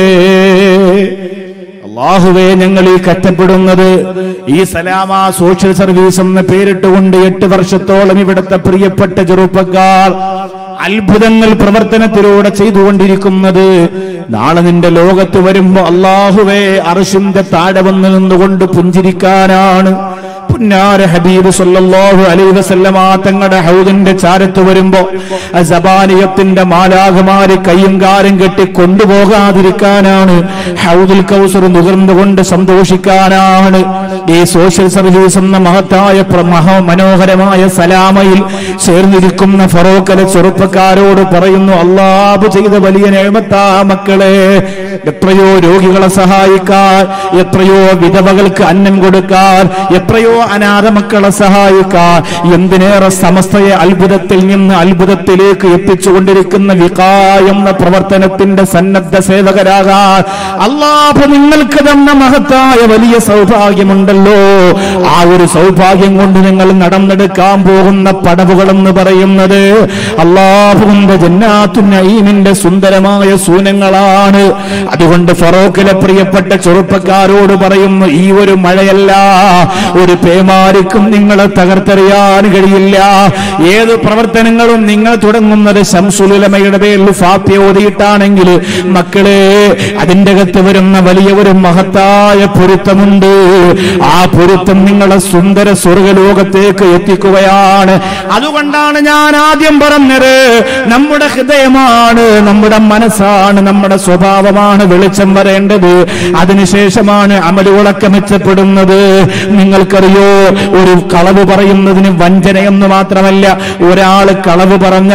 അള്ളാഹുവേ ഞങ്ങൾ ഈ കഷ്ടപ്പെടുന്നത് ഈ സലാമ സോഷ്യൽ സർവീസ് എന്ന പേരിട്ടുകൊണ്ട് എട്ട് വർഷത്തോളം ഇവിടുത്തെ പ്രിയപ്പെട്ട ചെറുപ്പക്കാർ അത്ഭുതങ്ങൾ പ്രവർത്തനത്തിലൂടെ ചെയ്തുകൊണ്ടിരിക്കുന്നത് നാളെ നിന്റെ ലോകത്ത് വരുമ്പോ അള്ളാഹുവേ അർഷിന്റെ താഴെ വന്ന് നിന്നുകൊണ്ട് പുഞ്ചിരിക്കാനാണ് പുന്നാര ഹബീബ് സല്ലല്ലാഹു അലൈഹി വസല്ലമ തങ്ങളുടെ ഹൗദിന്റെ ചാരത്ത് വരുമ്പോ ആ സബാനിയത്തിന്റെ മാലാഖമാര് കയ്യും കാലും കെട്ടി കൊണ്ടുപോകാതിരിക്കാനാണ് ഹൗദുൽ കൗസർ നുകർന്നുകൊണ്ട് സന്തോഷിക്കാനാണ് ഈ സോഷ്യൽ സർവീസ് എന്ന മഹത്തായ പ്ര- മഹാ മനോഹരമായ സലാമയിൽ ചേർന്നിരിക്കുന്ന ഫറോക്കലെ ചെറുപ്പക്കാരോട് പറയുന്നു അള്ളാബ് ചെയ്ത വലിയ നേമത്താ മക്കളെ എത്രയോ രോഗികളെ സഹായിക്കാൻ എത്രയോ വിധവകൾക്ക് അന്നം കൊടുക്കാൻ എത്രയോ അനാഥ മക്കളെ സഹായിക്കാൻ എന്തിനേറെ സമസ്തയെ അത്ഭുതത്തിൽ നിന്ന് അത്ഭുതത്തിലേക്ക് എത്തിച്ചുകൊണ്ടിരിക്കുന്ന വികായ എന്ന പ്രവർത്തനത്തിന്റെ സന്നദ്ധ സേവകരാകാൻ അള്ളാഹ് നിങ്ങൾക്ക് തന്ന മഹത്തായ വലിയ സൗഭാഗ്യമുണ്ടല്ലോ ആ ഒരു സൗഭാഗ്യം കൊണ്ട് നിങ്ങൾ നടന്നെടുക്കാൻ പോകുന്ന പടവുകളെന്ന് പറയുന്നത് അള്ളാഹുവിന്റെ ജന്നാത്തു നഈമിന്റെ സുന്ദരമായ സൂനങ്ങളാണ് അതുകൊണ്ട് ഫറോക്കിലെ പ്രിയപ്പെട്ട ചെറുപ്പക്കാരോട് പറയുന്നു ഈ ഒരു മഴയല്ല ഒരു പേമാരിക്കും നിങ്ങളെ തകർത്തെറിയാൻ കഴിയില്ല ഏത് പ്രവർത്തനങ്ങളും നിങ്ങൾ തുടങ്ങുന്നത് ശംസുലുലമയുടെ പേരിൽ ഫാത്യ ഓതിയിട്ടാണെങ്കിൽ മക്കളെ അതിന്റെ അകത്ത് വരുന്ന വലിയ ഒരു മഹത്തായ പൊരുത്തമുണ്ട് ആ പൊരുത്തം നിങ്ങളെ സുന്ദര സ്വർഗലോകത്തേക്ക് എത്തിക്കുകയാണ് അതുകൊണ്ടാണ് ഞാൻ ആദ്യം പറഞ്ഞത് നമ്മുടെ ഹൃദയമാണ് നമ്മുടെ മനസ്സാണ് നമ്മുടെ സ്വഭാവമാണ് വെളിച്ചം വരേണ്ടത് അതിനുശേഷമാണ് അമലുകളൊക്കെ മെച്ചപ്പെടുന്നത് നിങ്ങൾക്കറിയോ ഒരു കളവ് പറയുന്നതിന് വഞ്ചനയെന്ന് മാത്രമല്ല ഒരാൾ കളവ് പറഞ്ഞ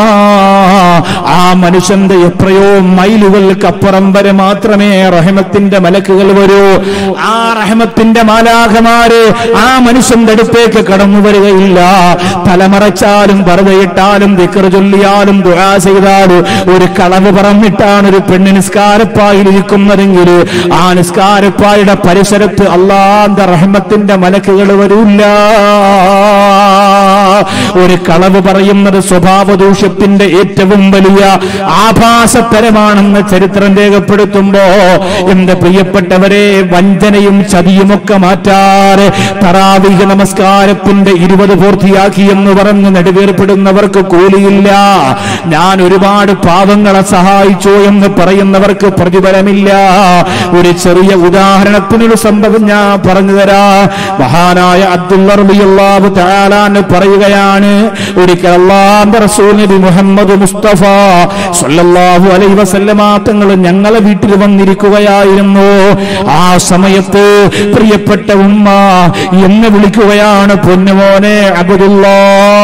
ആ മനുഷ്യന്റെ എത്രയോ മൈലുകൾക്കപ്പുറം വരെ മാത്രമേ റഹമത്തിന്റെ മലക്കുകൾ വരൂ ആ റഹമത്തിന്റെ മാലാഖമാര് ആ മനുഷ്യന്റെ അടുത്തേക്ക് കടന്നു വരികയില്ല തലമറച്ചാലും വെറുതെയിട്ടാലും ദിക്കറ് ചൊല്ലിയാലും ദുആ ചെയ്താലും ഒരു കളവ് പറഞ്ഞിട്ടാണ് ഒരു പെണ്ണ് നിസ്കാരപ്പായിലിരിക്കുന്നതെങ്കിൽ ആ നിസ്കാരപ്പായുടെ പരിസരത്ത് അള്ളാന്റെ റഹ്മത്തിന്റെ മലക്കുകൾ വരൂല്ല ഒരു കളവ് പറയുന്നത് സ്വഭാവ ദൂഷ്യത്തിന്റെ ഏറ്റവും വലിയ ആഭാസത്തരമാണെന്ന് ചരിത്രം രേഖപ്പെടുത്തുമ്പോ എന്റെ പ്രിയപ്പെട്ടവരെ വഞ്ചനയും ചതിയുമൊക്കെ മാറ്റാറ് തറാവിഹ് നമസ്കാരത്തിന്റെ ഇരുപത് പൂർത്തിയാക്കി എന്ന് പറഞ്ഞ് നെടുവേർപ്പെടുന്നവർക്ക് കൂലിയില്ല ഞാൻ ഒരുപാട് പാവങ്ങളെ സഹായിച്ചു എന്ന് പറയുന്നവർക്ക് പ്രതിഫലമില്ല ഒരു ചെറിയ ഉദാഹരണത്തിനൊരു സംഭവം ഞാൻ പറഞ്ഞു തരാ മഹാനായ അബ്ദുല്ലാഹു താലാൻ പറയുകയാണ് ഒരിക്കൽ അള്ളാന്റെ റസൂൽ നബി മുഹമ്മദ് മുസ്തഫ സല്ലല്ലാഹു അലൈഹി വസല്ലമ തങ്ങൾ ഞങ്ങളെ വീട്ടിൽ വന്നിരിക്കുകയായിരുന്നു ആ സമയത്ത് പ്രിയപ്പെട്ട ഉമ്മ എന്ന് വിളിക്കുകയാണ് പൊന്നുമോനെ അബ്ദുല്ലാ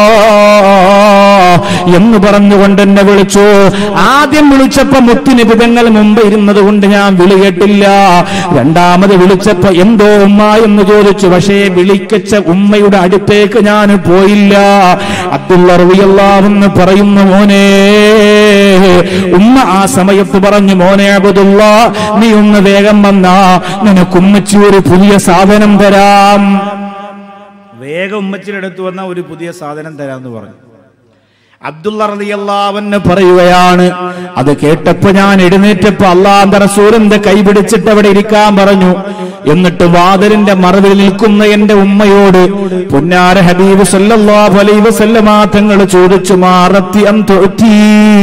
എന്ന് പറഞ്ഞുകൊണ്ട് എന്നെ വിളിച്ചു ആദ്യം വിളിച്ചപ്പോ മുത്തുനിബിതങ്ങൾ മുമ്പ് ഇരുന്നത് കൊണ്ട് ഞാൻ വിളി കേട്ടില്ല രണ്ടാമത് വിളിച്ചപ്പോ എന്തോ ഉമ്മ എന്ന് ചോദിച്ചു പക്ഷേ വിളിക്കച്ച ഉമ്മയുടെ അടുത്തേക്ക് ഞാൻ പോയില്ല അബ്ദുള്ള റളിയല്ലാഹുന്ന് പറയുന്നു മോനെ ഉമ്മ ആ സമയത്ത് പറഞ്ഞു മോനെ അബുദുള്ള നീ ഒന്ന് വേഗം വന്നാ നിനക്ക് ഉമ്മച്ചി ഒരു പുതിയ സാധനം തരാം വേഗം ഉമ്മച്ചിയുടെ അടുത്ത് വന്ന ഒരു പുതിയ സാധനം തരാമെന്ന് പറഞ്ഞു അബ്ദുള്ള റളിയല്ലാഹുവിന് പറയുകയാണ് അത് കേട്ടപ്പോ ഞാൻ എഴുന്നേറ്റപ്പോ അള്ളാന്റെ റസൂലിന്റെ കൈ പിടിച്ചിട്ട് അവിടെ ഇരിക്കാൻ പറഞ്ഞു എന്നിട്ട് വാതിലിന്റെ മറവിൽ നിൽക്കുന്ന എന്റെ ഉമ്മയോട് പുന്നാര ഹബീബ് സല്ലല്ലാഹു അലൈഹി വസല്ലമ തങ്ങൾ ചോദിച്ചു മാറത്തി അം തുഅ്തീ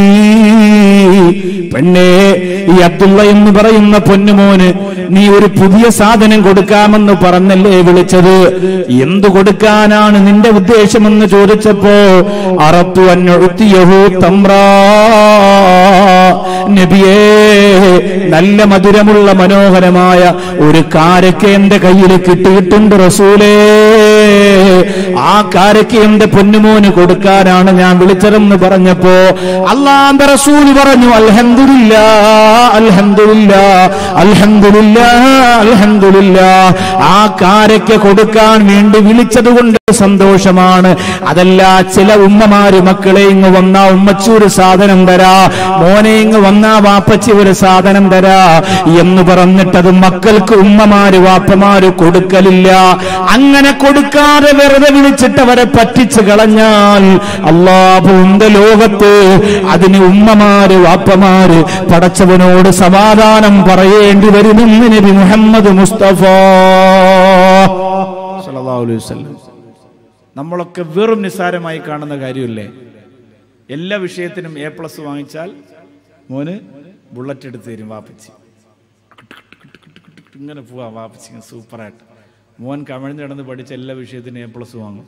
പെണ്ണേ ഈ അബ്ദുള്ള എന്ന് പറയുന്ന പൊന്നുമോന് നീ ഒരു പുതിയ സാധനം കൊടുക്കാമെന്ന് പറഞ്ഞല്ലേ വിളിച്ചത് എന്തു കൊടുക്കാനാണ് നിന്റെ ഉദ്ദേശമെന്ന് ചോദിച്ചപ്പോ അറത്തു അന്നൊഴുത്തിയഹു തമ്രാ നബിയേ നല്ല മധുരമുള്ള മനോഹരമായ ഒരു കാരക്ക എന്റെ കയ്യിൽ കിട്ടിയിട്ടുണ്ട് റസൂലേ ആ കാരക്ക എന്റെ പൊന്നുമോന് കൊടുക്കാനാണ് ഞാൻ വിളിച്ചതെന്ന് പറഞ്ഞപ്പോ അള്ളാന്റെ റസൂല് പറഞ്ഞു അൽഹന്ദില്ല അൽഹന്ദില്ല അൽഹന്ദില്ല അൽഹന്ദില്ല ആ കാരക്ക കൊടുക്കാൻ വേണ്ടി വിളിച്ചത് കൊണ്ട് സന്തോഷമാണ് അതല്ല ചില ഉമ്മമാര് മക്കളെ ഇങ്ങ് വന്നാ ഉമ്മച്ചി ഒരു സാധനം തരാ മോനെ ഇങ്ങ് വന്നാ വാപ്പച്ചി ഒരു സാധനം തരാ എന്ന് പറഞ്ഞിട്ടത് മക്കൾക്ക് ഉമ്മമാര് വാപ്പമാര് കൊടുക്കലില്ല അങ്ങനെ കൊടുക്കാതെ വെറുതെ വിളിച്ചിട്ട് അവരെ പറ്റിച്ചു കളഞ്ഞാൽ അള്ളാഹുന്റെ ലോകത്ത് അതിന് ഉമ്മമാര് വാപ്പമാര് പടച്ചവനോട് സമാധാനം പറയേണ്ടി വരുമെന്ന് നബി മുഹമ്മദ് മുസ്തഫ സല്ലല്ലാഹു അലൈഹി വസല്ലം നമ്മളൊക്കെ വെറും നിസ്സാരമായി കാണുന്ന കാര്യമല്ലേ എല്ലാ വിഷയത്തിനും എ പ്ലസ് വാങ്ങിച്ചാൽ മോന് ബുള്ളറ്റ് എടുത്ത് തരും വാപ്പച്ചി ഇങ്ങനെ പോവാ വാപ്പച്ചി ഇങ്ങനെ സൂപ്പറായിട്ട് മോൻ കമിഴ്ന്ന് കിടന്ന് പഠിച്ച എല്ലാ വിഷയത്തിനും എ പ്ലസ് വാങ്ങും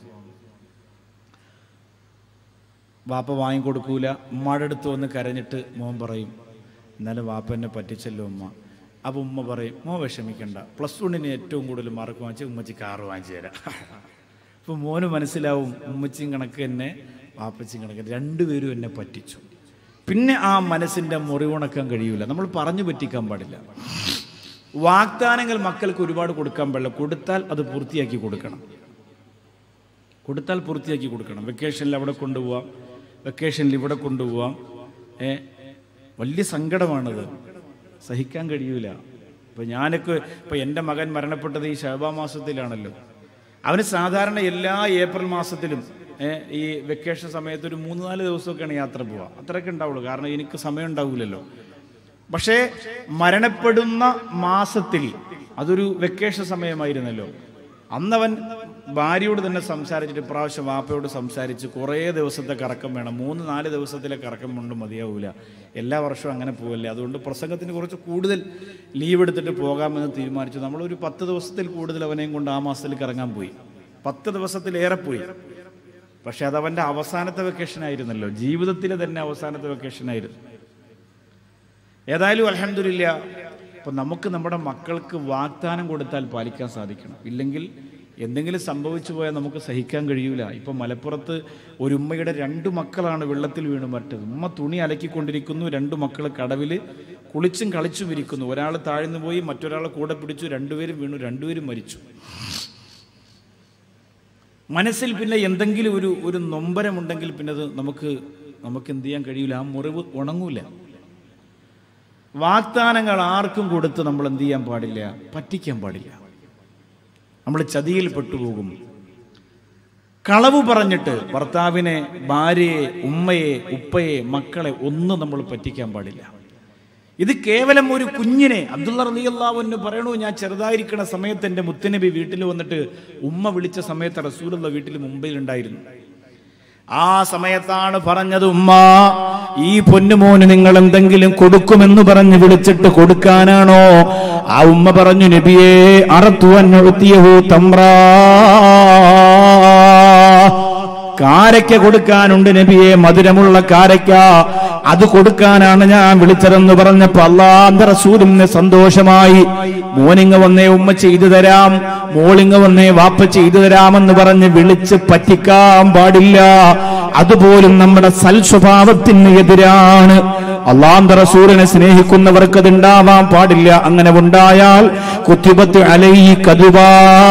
വാപ്പ വാങ്ങിക്കൊടുക്കൂല ഉമ്മയുടെ അടുത്ത് വന്ന് കരഞ്ഞിട്ട് മോൻ പറയും എന്നാലും വാപ്പ എന്നെ പറ്റിച്ചല്ലോ ഉമ്മ അപ്പോൾ ഉമ്മ പറയും മോ വിഷമിക്കണ്ട പ്ലസ് വണ്ണിന് ഏറ്റവും കൂടുതൽ മാർക്ക് വാങ്ങിച്ച് ഉമ്മച്ചി കാറ് വാങ്ങിച്ചു തരാം അപ്പോൾ മോന് മനസ്സിലാവും ഉമ്മച്ചിയും കണക്ക് തന്നെ വാപ്പച്ചിയും കണക്ക് രണ്ടുപേരും എന്നെ പറ്റിച്ചു പിന്നെ ആ മനസ്സിൻ്റെ മുറിവുണക്കാൻ കഴിയൂല നമ്മൾ പറഞ്ഞു പറ്റിക്കാൻ പാടില്ല വാഗ്ദാനങ്ങൾ മക്കൾക്ക് ഒരുപാട് കൊടുക്കാൻ പാടില്ല കൊടുത്താൽ അത് പൂർത്തിയാക്കി കൊടുക്കണം കൊടുത്താൽ പൂർത്തിയാക്കി കൊടുക്കണം വെക്കേഷനിൽ അവിടെ കൊണ്ടുപോവാം വെക്കേഷനിൽ ഇവിടെ കൊണ്ടുപോവാം ഏ വലിയ സങ്കടമാണത് സഹിക്കാൻ കഴിയൂല ഇപ്പം ഞാനൊക്കെ ഇപ്പം എൻ്റെ മകൻ മരണപ്പെട്ടത് ഈ ശബാ മാസത്തിലാണല്ലോ അവന് സാധാരണ എല്ലാ ഏപ്രിൽ മാസത്തിലും ഏ, ഈ വെക്കേഷൻ സമയത്ത് ഒരു മൂന്ന് നാല് ദിവസമൊക്കെയാണ് യാത്ര പോവുക അത്രയൊക്കെ ഉണ്ടാവുള്ളൂ കാരണം എനിക്ക് സമയം ഉണ്ടാവില്ലല്ലോ പക്ഷേ മരണപ്പെടുന്ന മാസത്തിൽ അതൊരു വെക്കേഷൻ സമയമായിരുന്നല്ലോ അന്നവൻ ഭാര്യയോട് തന്നെ സംസാരിച്ചിട്ട് ഇപ്രാവശ്യം വാപ്പയോട് സംസാരിച്ച് കുറേ ദിവസത്തെ കറക്കം വേണം മൂന്ന് നാല് ദിവസത്തിലെ കറക്കം കൊണ്ട് മതിയാവൂല എല്ലാ വർഷവും അങ്ങനെ പോവല്ലേ അതുകൊണ്ട് പ്രസംഗത്തിന് കുറച്ച് കൂടുതൽ ലീവ് എടുത്തിട്ട് പോകാമെന്ന് തീരുമാനിച്ചു നമ്മളൊരു പത്ത് ദിവസത്തിൽ കൂടുതൽ അവനെയും കൊണ്ട് ആ മാസത്തിൽ കറങ്ങാൻ പോയി പത്ത് ദിവസത്തിലേറെ പോയി പക്ഷെ അതവൻ്റെ അവസാനത്തെ വെക്കേഷൻ ആയിരുന്നല്ലോ ജീവിതത്തിലെ തന്നെ അവസാനത്തെ വെക്കേഷൻ ആയിരുന്നു ഏതായാലും അലഹമില്ല ഇപ്പം നമുക്ക് നമ്മുടെ മക്കൾക്ക് വാഗ്ദാനം കൊടുത്താൽ പാലിക്കാൻ സാധിക്കണം ഇല്ലെങ്കിൽ എന്തെങ്കിലും സംഭവിച്ചു പോയാൽ നമുക്ക് സഹിക്കാൻ കഴിയൂല ഇപ്പം മലപ്പുറത്ത് ഒരു ഉമ്മയുടെ രണ്ട് മക്കളാണ് വെള്ളത്തിൽ വീണ് മറ്റത് ഉമ്മ തുണി അലക്കിക്കൊണ്ടിരിക്കുന്നു രണ്ട് മക്കൾ കടവിൽ കുളിച്ചും കളിച്ചും ഇരിക്കുന്നു ഒരാൾ താഴ്ന്നു പോയി മറ്റൊരാളെ കൂടെ പിടിച്ചു രണ്ടുപേരും വീണു രണ്ടുപേരും മരിച്ചു മനസ്സിൽ പിന്നെ എന്തെങ്കിലും ഒരു ഒരു നൊമ്പരമുണ്ടെങ്കിൽ പിന്നെ അത് നമുക്ക് നമുക്ക് എന്ത് ചെയ്യാൻ കഴിയില്ല ആ മുറിവ് ഉണങ്ങൂല വാഗ്ദാനങ്ങൾ ആർക്കും കൊടുത്ത് നമ്മൾ എന്ത് ചെയ്യാൻ പാടില്ല പറ്റിക്കാൻ പാടില്ല നമ്മൾ ചതിയിൽ പെട്ടുപോകും കളവ് പറഞ്ഞിട്ട് ഭർത്താവിനെ ഭാര്യയെ ഉമ്മയെ ഉപ്പയെ മക്കളെ ഒന്നും നമ്മൾ പറ്റിക്കാൻ പാടില്ല ഇത് കേവലം ഒരു കുഞ്ഞിനെ അബ്ദുള്ള റലിയല്ലാവെന്ന് പറയണു ഞാൻ ചെറുതായിരിക്കുന്ന സമയത്ത് എൻ്റെ മുത്തനബി വീട്ടിൽ വന്നിട്ട് ഉമ്മ വിളിച്ച സമയത്ത് റസൂലുള്ള വീട്ടിൽ മുംബൈയിലുണ്ടായിരുന്നു ആ സമയത്താണ് പറഞ്ഞത് ഉമ്മ ഈ പൊന്നുമോന് നിങ്ങൾ എന്തെങ്കിലും കൊടുക്കുമെന്ന് പറഞ്ഞ് വിളിച്ചിട്ട് കൊടുക്കാനാണോ ആ ഉമ്മ പറഞ്ഞു നബിയെ അറത്തുവന്നൊഴുത്തിയഹു തമ്രാ കാരയ്ക്ക കൊടുക്കാനുണ്ട് നബിയെ മധുരമുള്ള കാരയ്ക്ക അത് കൊടുക്കാനാണ് ഞാൻ വിളിച്ചതെന്ന് പറഞ്ഞപ്പോ അള്ളാന്റെ റസൂലിന് സന്തോഷമായി മോനിങ്ങ വന്നേ ഉമ്മ ചെയ്തു തരാം മോളിങ്ങ വന്നേ വാപ്പ ചെയ്തു തരാമെന്ന് പറഞ്ഞ് വിളിച്ച് പറ്റിക്കാൻ പാടില്ല അതുപോലും നമ്മുടെ സൽ സ്വഭാവത്തിന് എതിരാണ് അള്ളാന്റെ റസൂലിനെ സ്നേഹിക്കുന്നവർക്ക് അത് ഉണ്ടാവാൻ പാടില്ല അങ്ങനെ ഉണ്ടായാൽ കുത്തിബത്ത് അലൈ കതുവാ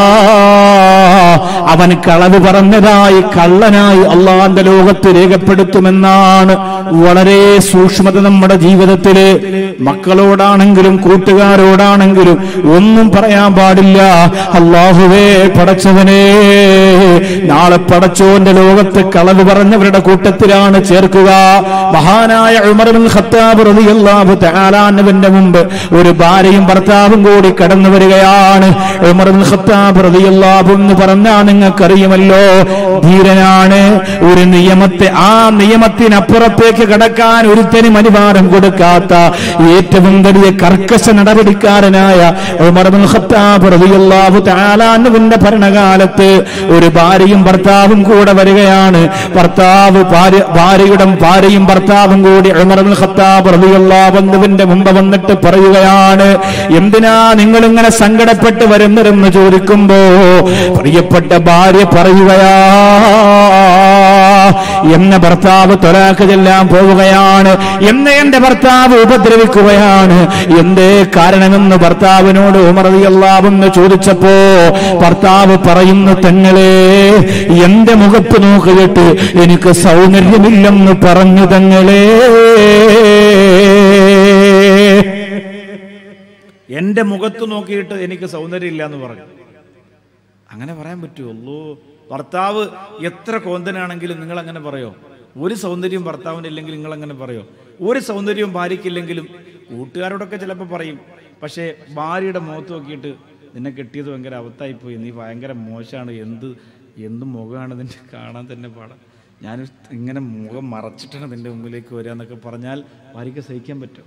അവൻ കളവ് പറഞ്ഞതായി കള്ളനായി അള്ളാന്റെ ലോകത്ത് രേഖപ്പെടുത്തുമെന്നാണ് വളരെ സൂക്ഷ്മത നമ്മുടെ ജീവിതത്തില് മക്കളോടാണെങ്കിലും കൂട്ടുകാരോടാണെങ്കിലും ഒന്നും പറയാൻ പാടില്ല അള്ളാഹുവേ പടച്ചവനെ നാളെ പടച്ചോന്റെ ലോകത്ത് കളവ് പറഞ്ഞവരുടെ കൂട്ടത്തിലാണ് ചേർക്കുക മഹാനായ ഉമർ ബിൻ ഖത്താബ് റളിയല്ലാഹു തആലാനുവിന്റെ മുമ്പ് ഒരു ഭാര്യയും ഭർത്താവും കൂടി കടന്നു വരികയാണ് ഉമർ ബിൻ ഖത്താബ് റളിയല്ലാഹു എന്ന് പറഞ്ഞാൽ നിങ്ങൾക്കറിയുമല്ലോ ധീരനാണ് ഒരു നിയമത്തെ ആ നിയമത്തിനപ്പുറത്തേക്ക് കടക്കാൻ ഒരുത്തനും അനുവാദം കൊടുക്കാത്ത ഏറ്റവും വലിയ കർക്കശ നടപടിക്കാരനായ ഉമർ ബിൻ ഖത്താബ് റളിയല്ലാഹു തആലാനുവിന്റെ ഭരണകാലത്ത് ഒരു ഭാര്യയും ഭർത്താവും കൂടെ വരികയാണ് ഭർത്താവ് ഭാര്യ ഭാര്യയുടെ ഭാര്യയും ഭർത്താവും കൂടി ഉമർ ബിൻ ഖത്താബ് റളിയല്ലാഹു അൻഹുവിന്റെ മുമ്പ് വന്നിട്ട് പറയുകയാണ് എന്തിനാ നിങ്ങൾ ഇങ്ങനെ സങ്കടപ്പെട്ട് വരുന്നതെന്ന് ചോദിക്കുമ്പോ പ്രിയപ്പെട്ട ഭാര്യ പറയുകയാ എന്ന ഭർത്താവ് തൊലാക്ക് ചെല്ലാൻ പോവുകയാണ് എന്നെ എന്റെ ഭർത്താവ് ഉപദ്രവിക്കുകയാണ് എന്തേ കാരണമെന്ന് ഭർത്താവിനോട് ഉമറതിയല്ലാവെന്ന് ചോദിച്ചപ്പോ ഭർത്താവ് പറയുന്നു തങ്ങളെ എന്റെ മുഖത്ത് നോക്കിയിട്ട് എനിക്ക് സൗന്ദര്യമില്ലെന്ന് പറഞ്ഞു തങ്ങളെ എന്റെ മുഖത്ത് നോക്കിയിട്ട് എനിക്ക് സൗന്ദര്യം എന്ന് പറഞ്ഞു അങ്ങനെ പറയാൻ പറ്റുമല്ലോ ഭർത്താവ് എത്ര കോന്തനാണെങ്കിലും നിങ്ങൾ അങ്ങനെ പറയോ ഒരു സൗന്ദര്യം ഭർത്താവിന് ഇല്ലെങ്കിൽ നിങ്ങൾ അങ്ങനെ പറയോ ഒരു സൗന്ദര്യവും ഭാര്യയ്ക്കില്ലെങ്കിലും കൂട്ടുകാരോടൊക്കെ ചിലപ്പോൾ പറയും പക്ഷേ ഭാര്യയുടെ മുഖത്ത് നോക്കിയിട്ട് നിന്നെ കെട്ടിയത് ഭയങ്കര അവത്തായിപ്പോയി നീ ഭയങ്കര മോശമാണ് എന്ത് എന്ത് മുഖമാണ് നിന്റെ കാണാൻ തന്നെ പാടാം ഞാൻ ഇങ്ങനെ മുഖം മറച്ചിട്ടാണ് നിന്റെ മുമ്പിലേക്ക് വരിക എന്നൊക്കെ പറഞ്ഞാൽ ഭാര്യയ്ക്ക് സഹിക്കാൻ പറ്റും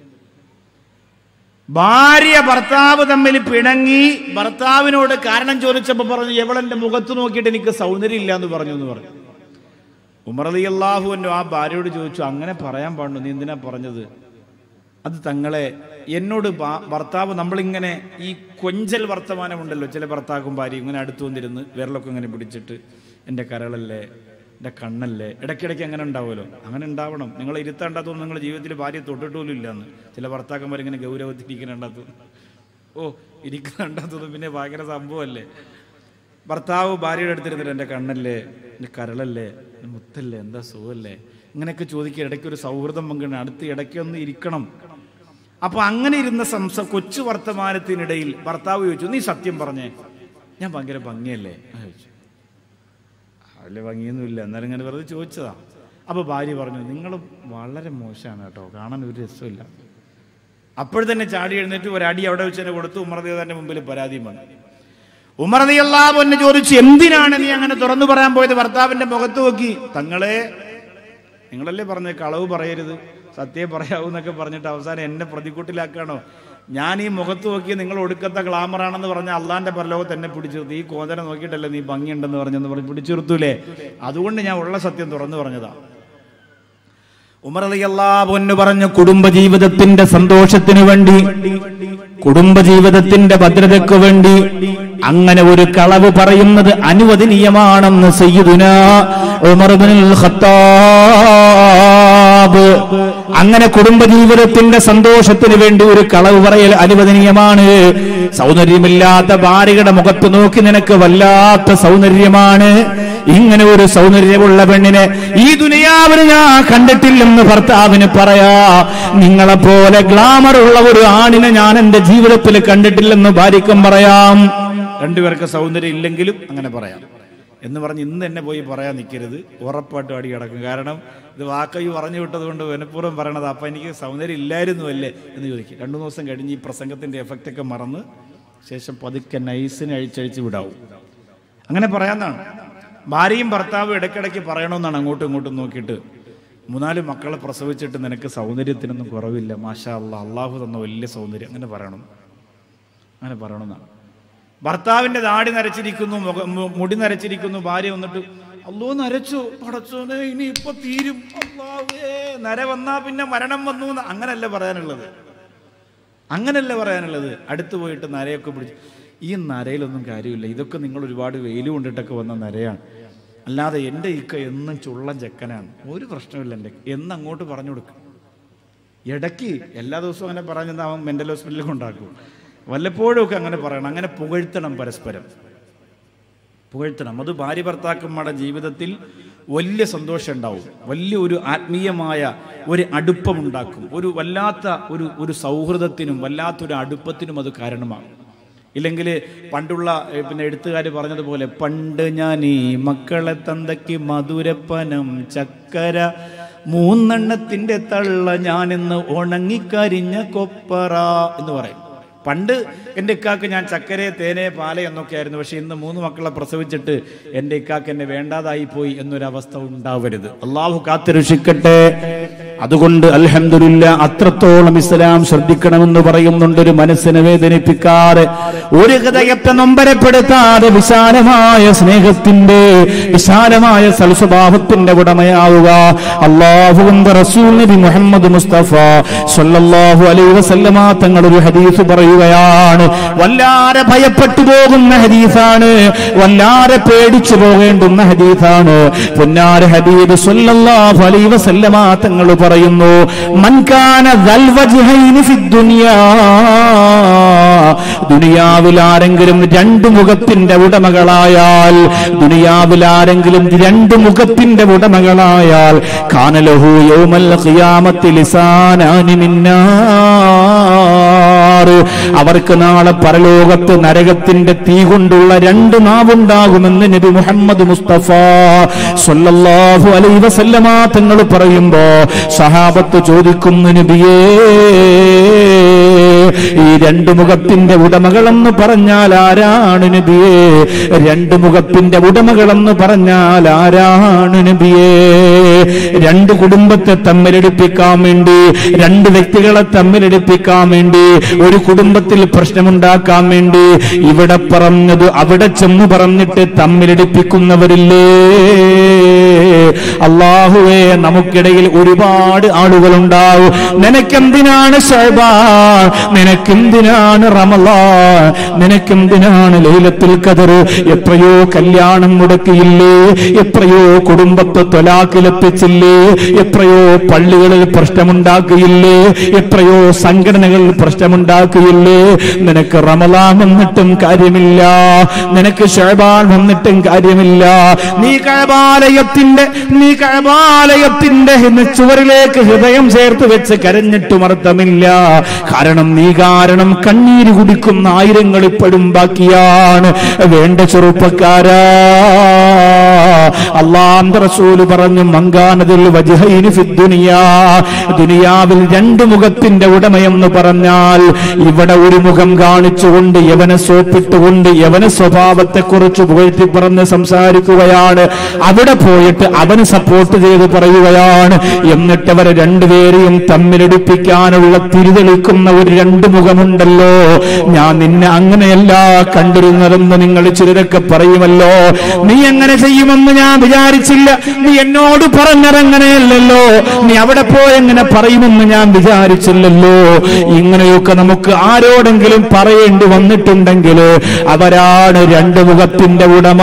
ഭാര്യ ഭർത്താവ് തമ്മിൽ പിണങ്ങി ഭർത്താവിനോട് കാരണം ചോദിച്ചപ്പോ പറഞ്ഞു എവളെന്റെ മുഖത്ത് നോക്കിയിട്ട് എനിക്ക് സൗന്ദര്യം ഇല്ല എന്ന് പറഞ്ഞു എന്ന് പറഞ്ഞു ഉമർ അലി അള്ളാഹുവിനോ ആ ഭാര്യയോട് ചോദിച്ചു അങ്ങനെ പറയാൻ പാടുന്നു നീ എന്തിനാ പറഞ്ഞത് അത് തങ്ങളെ എന്നോട് ഭാ- ഭർത്താവ് നമ്മളിങ്ങനെ ഈ കൊഞ്ചൽ വർത്തമാനമുണ്ടല്ലോ ചില ഭർത്താക്കും ഭാര്യയും ഇങ്ങനെ അടുത്ത് വന്നിരുന്ന് വിരലൊക്കെ ഇങ്ങനെ പിടിച്ചിട്ട് എൻ്റെ കരളല്ലേ എൻ്റെ കണ്ണല്ലേ ഇടയ്ക്കിടയ്ക്ക് അങ്ങനെ ഉണ്ടാവുമല്ലോ അങ്ങനെ ഉണ്ടാവണം നിങ്ങൾ ഇരുത്താണ്ടാത്തൊന്നും നിങ്ങളുടെ ജീവിതത്തിൽ ഭാര്യ തൊട്ടിട്ട് പോലും ഇല്ലാന്ന് ചില ഭർത്താക്കന്മാർ ഇങ്ങനെ ഗൗരവത്തിരിക്കുന്നുണ്ടാത്തു ഓ ഇരിക്കുന്നുണ്ടാത്തൊന്നും പിന്നെ ഭയങ്കര സംഭവമല്ലേ ഭർത്താവ് ഭാര്യയുടെ അടുത്തിരുന്നിട്ട് എൻ്റെ കണ്ണല്ലേ എൻ്റെ കരളല്ലേ എൻ്റെ മുത്തല്ലേ എന്താ സുഖല്ലേ ഇങ്ങനെയൊക്കെ ചോദിക്കുക ഇടയ്ക്ക് ഒരു സൗഹൃദം പങ്കിടണം അടുത്ത് ഇടയ്ക്കൊന്ന് ഇരിക്കണം അപ്പൊ അങ്ങനെ ഇരുന്ന സംസ കൊച്ചു വർത്തമാനത്തിനിടയിൽ ഭർത്താവ് ചോദിച്ചു നീ സത്യം പറഞ്ഞേ ഞാൻ ഭയങ്കര ഭംഗിയല്ലേ ആ ചോദിച്ചു വലിയ ഭംഗിയൊന്നുമില്ല എന്നാലും ഇങ്ങനെ വെറുതെ ചോദിച്ചതാ അപ്പൊ ഭാര്യ പറഞ്ഞു നിങ്ങൾ വളരെ മോശമാണ് കേട്ടോ കാണാൻ ഒരു രസമില്ല അപ്പോൾ തന്നെ ചാടി എഴുന്നേറ്റ് ഒരു അടി അവിടെ വെച്ച് തന്നെ കൊടുത്തു ഉമർദേവന്റെ മുമ്പിൽ പരാതിയും വന്നു ഉമർദിയല്ലാഹു എന്നെ ചോദിച്ചു എന്തിനാണ് നീ അങ്ങനെ തുറന്നു പറയാൻ പോയത് ഭർത്താവിന്റെ മുഖത്ത് നോക്കി തങ്ങളെ നിങ്ങളല്ലേ പറഞ്ഞത് കളവ് പറയരുത് സത്യം പറയാവൂ എന്നൊക്കെ പറഞ്ഞിട്ട് അവസാനം എന്നെ പ്രതിക്കൂട്ടിലാക്കാണോ ഞാൻ ഈ മുഖത്ത് നോക്കി നിങ്ങൾ ഒടുക്കത്തെ ഗ്ലാമറാണെന്ന് പറഞ്ഞ അള്ളാന്റെ പരലോകത്ത് എന്നെ പിടിച്ചു നിർത്തി ഈ കോതനെ നോക്കിയിട്ടല്ലേ നീ ഭംഗിയുണ്ടെന്ന് പറഞ്ഞെന്ന് പറഞ്ഞ് പിടിച്ചു നിർത്തൂലേ അതുകൊണ്ട് ഞാൻ ഉള്ള സത്യം തുറന്നു പറഞ്ഞതാ ഉമർ പൊന്നു പറഞ്ഞു കുടുംബജീവിതത്തിന്റെ സന്തോഷത്തിനു വേണ്ടി കുടുംബജീവിതത്തിന്റെ ഭദ്രതയ്ക്ക് വേണ്ടി അങ്ങനെ ഒരു കളവ് പറയുന്നത് അനുവദനീയമാണെന്ന് സയ്യിദുന ഉമർ ഇബ്നുൽ ഖത്താബ് അങ്ങനെ കുടുംബജീവിതത്തിന്റെ സന്തോഷത്തിന് വേണ്ടി ഒരു കളവ് പറയൽ അനുവദനീയമാണ് സൗന്ദര്യമില്ലാത്ത ഭാര്യയുടെ മുഖത്ത് നോക്കി നിനക്ക് വല്ലാത്ത സൗന്ദര്യമാണ് ഇങ്ങനെ ഒരു സൗന്ദര്യമുള്ള പെണ്ണിനെ ഈ ദുനിയാവിന് ഞാൻ കണ്ടിട്ടില്ലെന്ന് ഭർത്താവിന് പറയാ നിങ്ങളെ പോലെ ഗ്ലാമർ ഉള്ള ഒരു ആണിനെ ഞാൻ എന്റെ ജീവിതത്തിൽ കണ്ടിട്ടില്ലെന്ന് ഭാര്യക്കും പറയാം രണ്ടുപേർക്ക് സൗന്ദര്യം ഇല്ലെങ്കിലും അങ്ങനെ പറയാം എന്ന് പറഞ്ഞ് ഇന്ന് തന്നെ പോയി പറയാൻ നിൽക്കരുത് ഉറപ്പായിട്ടും അടി കിടക്കും കാരണം ഇത് വാക്കയ്യ പറഞ്ഞു വിട്ടത് കൊണ്ട് വനപ്പൂർവ്വം പറയണത് അപ്പം എനിക്ക് സൗന്ദര്യം ഇല്ലായിരുന്നു അല്ലേ എന്ന് ചോദിക്കും രണ്ടു മൂന്ന് ദിവസം കഴിഞ്ഞ് ഈ പ്രസംഗത്തിൻ്റെ എഫക്റ്റൊക്കെ മറന്ന് ശേഷം പതുക്കെ നൈസിന് അഴിച്ചഴിച്ച് വിടാവും അങ്ങനെ പറയാന്നാണ് ഭാര്യയും ഭർത്താവും ഇടയ്ക്കിടയ്ക്ക് പറയണമെന്നാണ് അങ്ങോട്ടും ഇങ്ങോട്ടും നോക്കിയിട്ട് മൂന്നാല് മക്കളെ പ്രസവിച്ചിട്ട് നിനക്ക് സൗന്ദര്യത്തിനൊന്നും കുറവില്ല മാഷാ അല്ലാ അള്ളാഹു തന്ന വലിയ സൗന്ദര്യം അങ്ങനെ പറയണം അങ്ങനെ പറയണമെന്നാണ് ഭർത്താവിന്റെ താടി നരച്ചിരിക്കുന്നു മുഖ- മു- മുടി നരച്ചിരിക്കുന്നു ഭാര്യ വന്നിട്ട് അല്ലോ നരച്ചു പടച്ചോനെ ഇനി ഇപ്പൊ തീരും അല്ലാഹുവേ നര വന്നാ പിന്നെ മരണം വന്നു എന്ന് അങ്ങനല്ല പറയാനുള്ളത് അങ്ങനല്ല പറയാനുള്ളത് അടുത്ത് പോയിട്ട് നരയൊക്കെ പിടിച്ച് ഈ നരയിലൊന്നും കാര്യമില്ല ഇതൊക്കെ നിങ്ങൾ ഒരുപാട് വെയിൽ കൊണ്ടിട്ടൊക്കെ വന്ന നരയാണ് അല്ലാതെ എൻ്റെ ഇക്ക എന്നും ചുള്ളൻ ചെക്കനാണ് ഒരു പ്രശ്നമില്ല എൻ്റെ എന്ന് അങ്ങോട്ട് പറഞ്ഞു കൊടുക്കും ഇടയ്ക്ക് എല്ലാ ദിവസവും അങ്ങനെ പറഞ്ഞാൽ അവൻ മെൻ്റൽ ഹോസ്പിറ്റലിൽ കൊണ്ടാക്കും വല്ലപ്പോഴും ഒക്കെ അങ്ങനെ പറയണം അങ്ങനെ പുകഴ്ത്തണം പരസ്പരം പുകഴ്ത്തണം അത് ഭാര്യ ഭർത്താക്കന്മാരുടെ ജീവിതത്തിൽ വലിയ സന്തോഷം ഉണ്ടാവും വലിയ ഒരു ആത്മീയമായ ഒരു അടുപ്പമുണ്ടാക്കും ഒരു വല്ലാത്ത ഒരു ഒരു സൗഹൃദത്തിനും വല്ലാത്തൊരു അടുപ്പത്തിനും അത് കാരണമാകും ഇല്ലെങ്കിൽ പണ്ടുള്ള ഏ, പിന്നെ എഴുത്തുകാർ പറഞ്ഞതുപോലെ പണ്ട് ഞാൻ ഈ മക്കളെ തന്തയ്ക്ക് മധുരപ്പനം ചക്കര മൂന്നെണ്ണത്തിന്റെ തള്ള ഞാനിന്ന് ഉണങ്ങിക്കരിഞ്ഞ കൊപ്പറ എന്ന് പറയും പണ്ട് എൻ്റെ ഇക്കാക്ക് ഞാൻ ചക്കരെ തേനെ പാല എന്നൊക്കെ ആയിരുന്നു പക്ഷെ ഇന്ന് മൂന്ന് മക്കളെ പ്രസവിച്ചിട്ട് എൻ്റെ ഇക്കാക്ക് എന്നെ വേണ്ടാതായി പോയി എന്നൊരവസ്ഥ ഉണ്ടാവരുത് അള്ളാഹു കാത്തിരക്ഷിക്കട്ടെ അതുകൊണ്ട് അൽഹംദുലില്ല അത്രത്തോളം ഇസ്ലാം ശ്രദ്ധിക്കണമെന്ന് പറയുന്നുണ്ട് ഒരു മനസ്സിനെ വേദനിപ്പിക്കാതെ ഒരു ഹൃദയത്തെ നൊമ്പരപ്പെടുത്താതെ വിശാലമായ സ്നേഹത്തിന്റെ വിശാലമായ സൽസ്വഭാവത്തിന്റെ ഉടമയാവുക അള്ളാഹുവിന്റെ റസൂൽ നബി മുഹമ്മദ് മുസ്തഫ സല്ലല്ലാഹു അലൈഹി വസല്ലമ തങ്ങൾ ഒരു ഹദീസ് പറയുകയാണ് വല്ലാതെ ഭയപ്പെട്ടു പോകുന്ന ഹദീസാണ് വല്ലാതെ പേടിച്ചു പോകേണ്ടുന്ന ഹദീസാണ് പൊന്നാര ഹബീബ് സല്ലല്ലാഹു അലൈഹി വസല്ലമ തങ്ങൾ പറയുന്നു മൻകാന ദൽവജ്ഹൈനി ഫിദ്ദുനിയാ ദുനിയാവിൽ ആരെങ്കിലും രണ്ട് മുഖത്തിന്റെ ഉടമകളായാൽ ദുനിയാവിൽ ആരെങ്കിലും രണ്ട് മുഖത്തിന്റെ ഉടമകളായാൽ കാനലഹു യൗമൽ ഖിയാമത്തി ലിസാനാനി മിന്നാർ അവർക്ക് നാളെ പരലോകത്ത് നരകത്തിന്റെ തീ കൊണ്ടുള്ള രണ്ട് നാവുണ്ടാകുമെന്ന് നബി മുഹമ്മദ് മുസ്തഫ സല്ലല്ലാഹു അലൈഹി വസല്ലമ തങ്ങൾ പറയുമ്പോ സഹാബത്ത് ചോദിക്കുന്നു നബിയേ ഈ രണ്ട് മുഖത്തിന്റെ ഉടമകളെന്ന് പറഞ്ഞാൽ ആരാണ് നബിയേ രണ്ട് മുഖത്തിന്റെ ഉടമകളെന്ന് പറഞ്ഞാൽ ആരാണ് നബിയേ രണ്ട് കുടുംബത്തെ തമ്മിലടിപ്പിക്കാൻ വേണ്ടി രണ്ട് വ്യക്തികളെ തമ്മിലടിപ്പിക്കാൻ വേണ്ടി ഒരു കുടുംബത്തിൽ പ്രശ്നമുണ്ടാക്കാൻ വേണ്ടി ഇവിടെ പറഞ്ഞത് അവിടെ ചെന്ന് പറഞ്ഞിട്ട് തമ്മിലടിപ്പിക്കുന്നവരില്ലേ അള്ളാഹുവേ നമുക്കിടയിൽ ഒരുപാട് ആളുകളുണ്ടാവും നിനക്കെന്തിനാണ് ഷഹബാൻ നിനക്കെന്തിനാണ് റമലാൻ നിനക്കെന്തിനാണ് ലൈലത്തിൽ കതർ എത്രയോ കല്യാണം മുടക്കിയില്ലേ എത്രയോ കുടുംബത്തെ തൊലാക്കിലെത്തിച്ചില്ലേ എത്രയോ പള്ളികളിൽ പ്രശ്നമുണ്ടാക്കിയില്ലേ എത്രയോ സംഘടനകളിൽ പ്രശ്നമുണ്ടാക്കിയില്ലേ നിനക്ക് റമലാൻ വന്നിട്ടും കാര്യമില്ല നിനക്ക് ഷഹബാൻ വന്നിട്ടും കാര്യമില്ല നീ കഴബാലയത്തിന്റെ നീ കഴബാലയത്തിന്റെ ചുവരിലേക്ക് ഹൃദയം ചേർത്ത് വെച്ച് കരഞ്ഞിട്ടും അർത്ഥമില്ല കാരണം നീ കാരണം കണ്ണീര് കുടിക്കുന്ന ആയിരങ്ങൾ ഇപ്പോഴും ബാക്കിയാണ് വേണ്ട ചെറുപ്പക്കാരാ അള്ളാന്റെ റസൂല് പറഞ്ഞു മങ്കാനതിൽ വജ്ഹൈനി ഫിദ്ദുനിയാ ദുനിയാവിൽ രണ്ട് മുഖത്തിന്റെ ഉടമയെന്ന് പറഞ്ഞാൽ ഇവിടെ ഒരു മുഖം കാണിച്ചുകൊണ്ട് യവനെ സോപ്പിട്ടുകൊണ്ട് യവന സ്വഭാവത്തെ കുറിച്ച് പുകഴ്ത്തി പറഞ്ഞ് സംസാരിക്കുകയാണ് അവിടെ പോയിട്ട് അവന് സപ്പോർട്ട് ചെയ്ത് പറയുകയാണ് എന്നിട്ട് അവരെ രണ്ടുപേരെയും തമ്മിലടിപ്പിക്കാനുള്ള തിരിതെളിക്കുന്ന ഒരു രണ്ട് മുഖമുണ്ടല്ലോ ഞാൻ നിന്നെ അങ്ങനെയല്ല കണ്ടിരുന്നതെന്ന് നിങ്ങൾ ചിലരൊക്കെ പറയുമല്ലോ നീ എങ്ങനെ ചെയ്യുമെന്ന് ഞാൻ വിചാരിച്ചില്ല നീ എന്നോട് പറഞ്ഞതങ്ങനെയല്ലല്ലോ നീ അവിടെ പോയെങ്ങനെ പറയുമെന്ന് ഞാൻ വിചാരിച്ചില്ലല്ലോ ഇങ്ങനെയൊക്കെ നമുക്ക് ആരോടെങ്കിലും പറയേണ്ടി വന്നിട്ടുണ്ടെങ്കിൽ അവരാണ് രണ്ട് മുഖത്തിന്റെ ഉടമ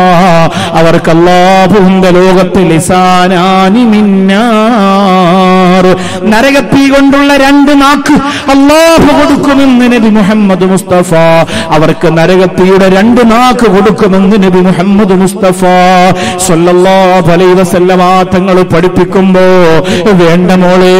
അവർക്ക് അല്ലാഹുവിന്റെ ലോകത്തിൽ ലിസാനാനി മിന്നാർ അമ്മാർ നരകത്തീ കൊണ്ടുള്ള രണ്ട് നാക്ക് അള്ളാഹു കൊടുക്കുമെന്ന് നബി മുഹമ്മദ് മുസ്തഫ അവർക്ക് നരകത്തിയുടെ രണ്ട് നാക്ക് കൊടുക്കുമെന്ന് നബി മുഹമ്മദ് മുസ്തഫ സല്ലല്ലാഹു അലൈഹി വസല്ലമ തങ്ങൾ പഠിപ്പിക്കുമ്പോ വേണ്ട മോളെ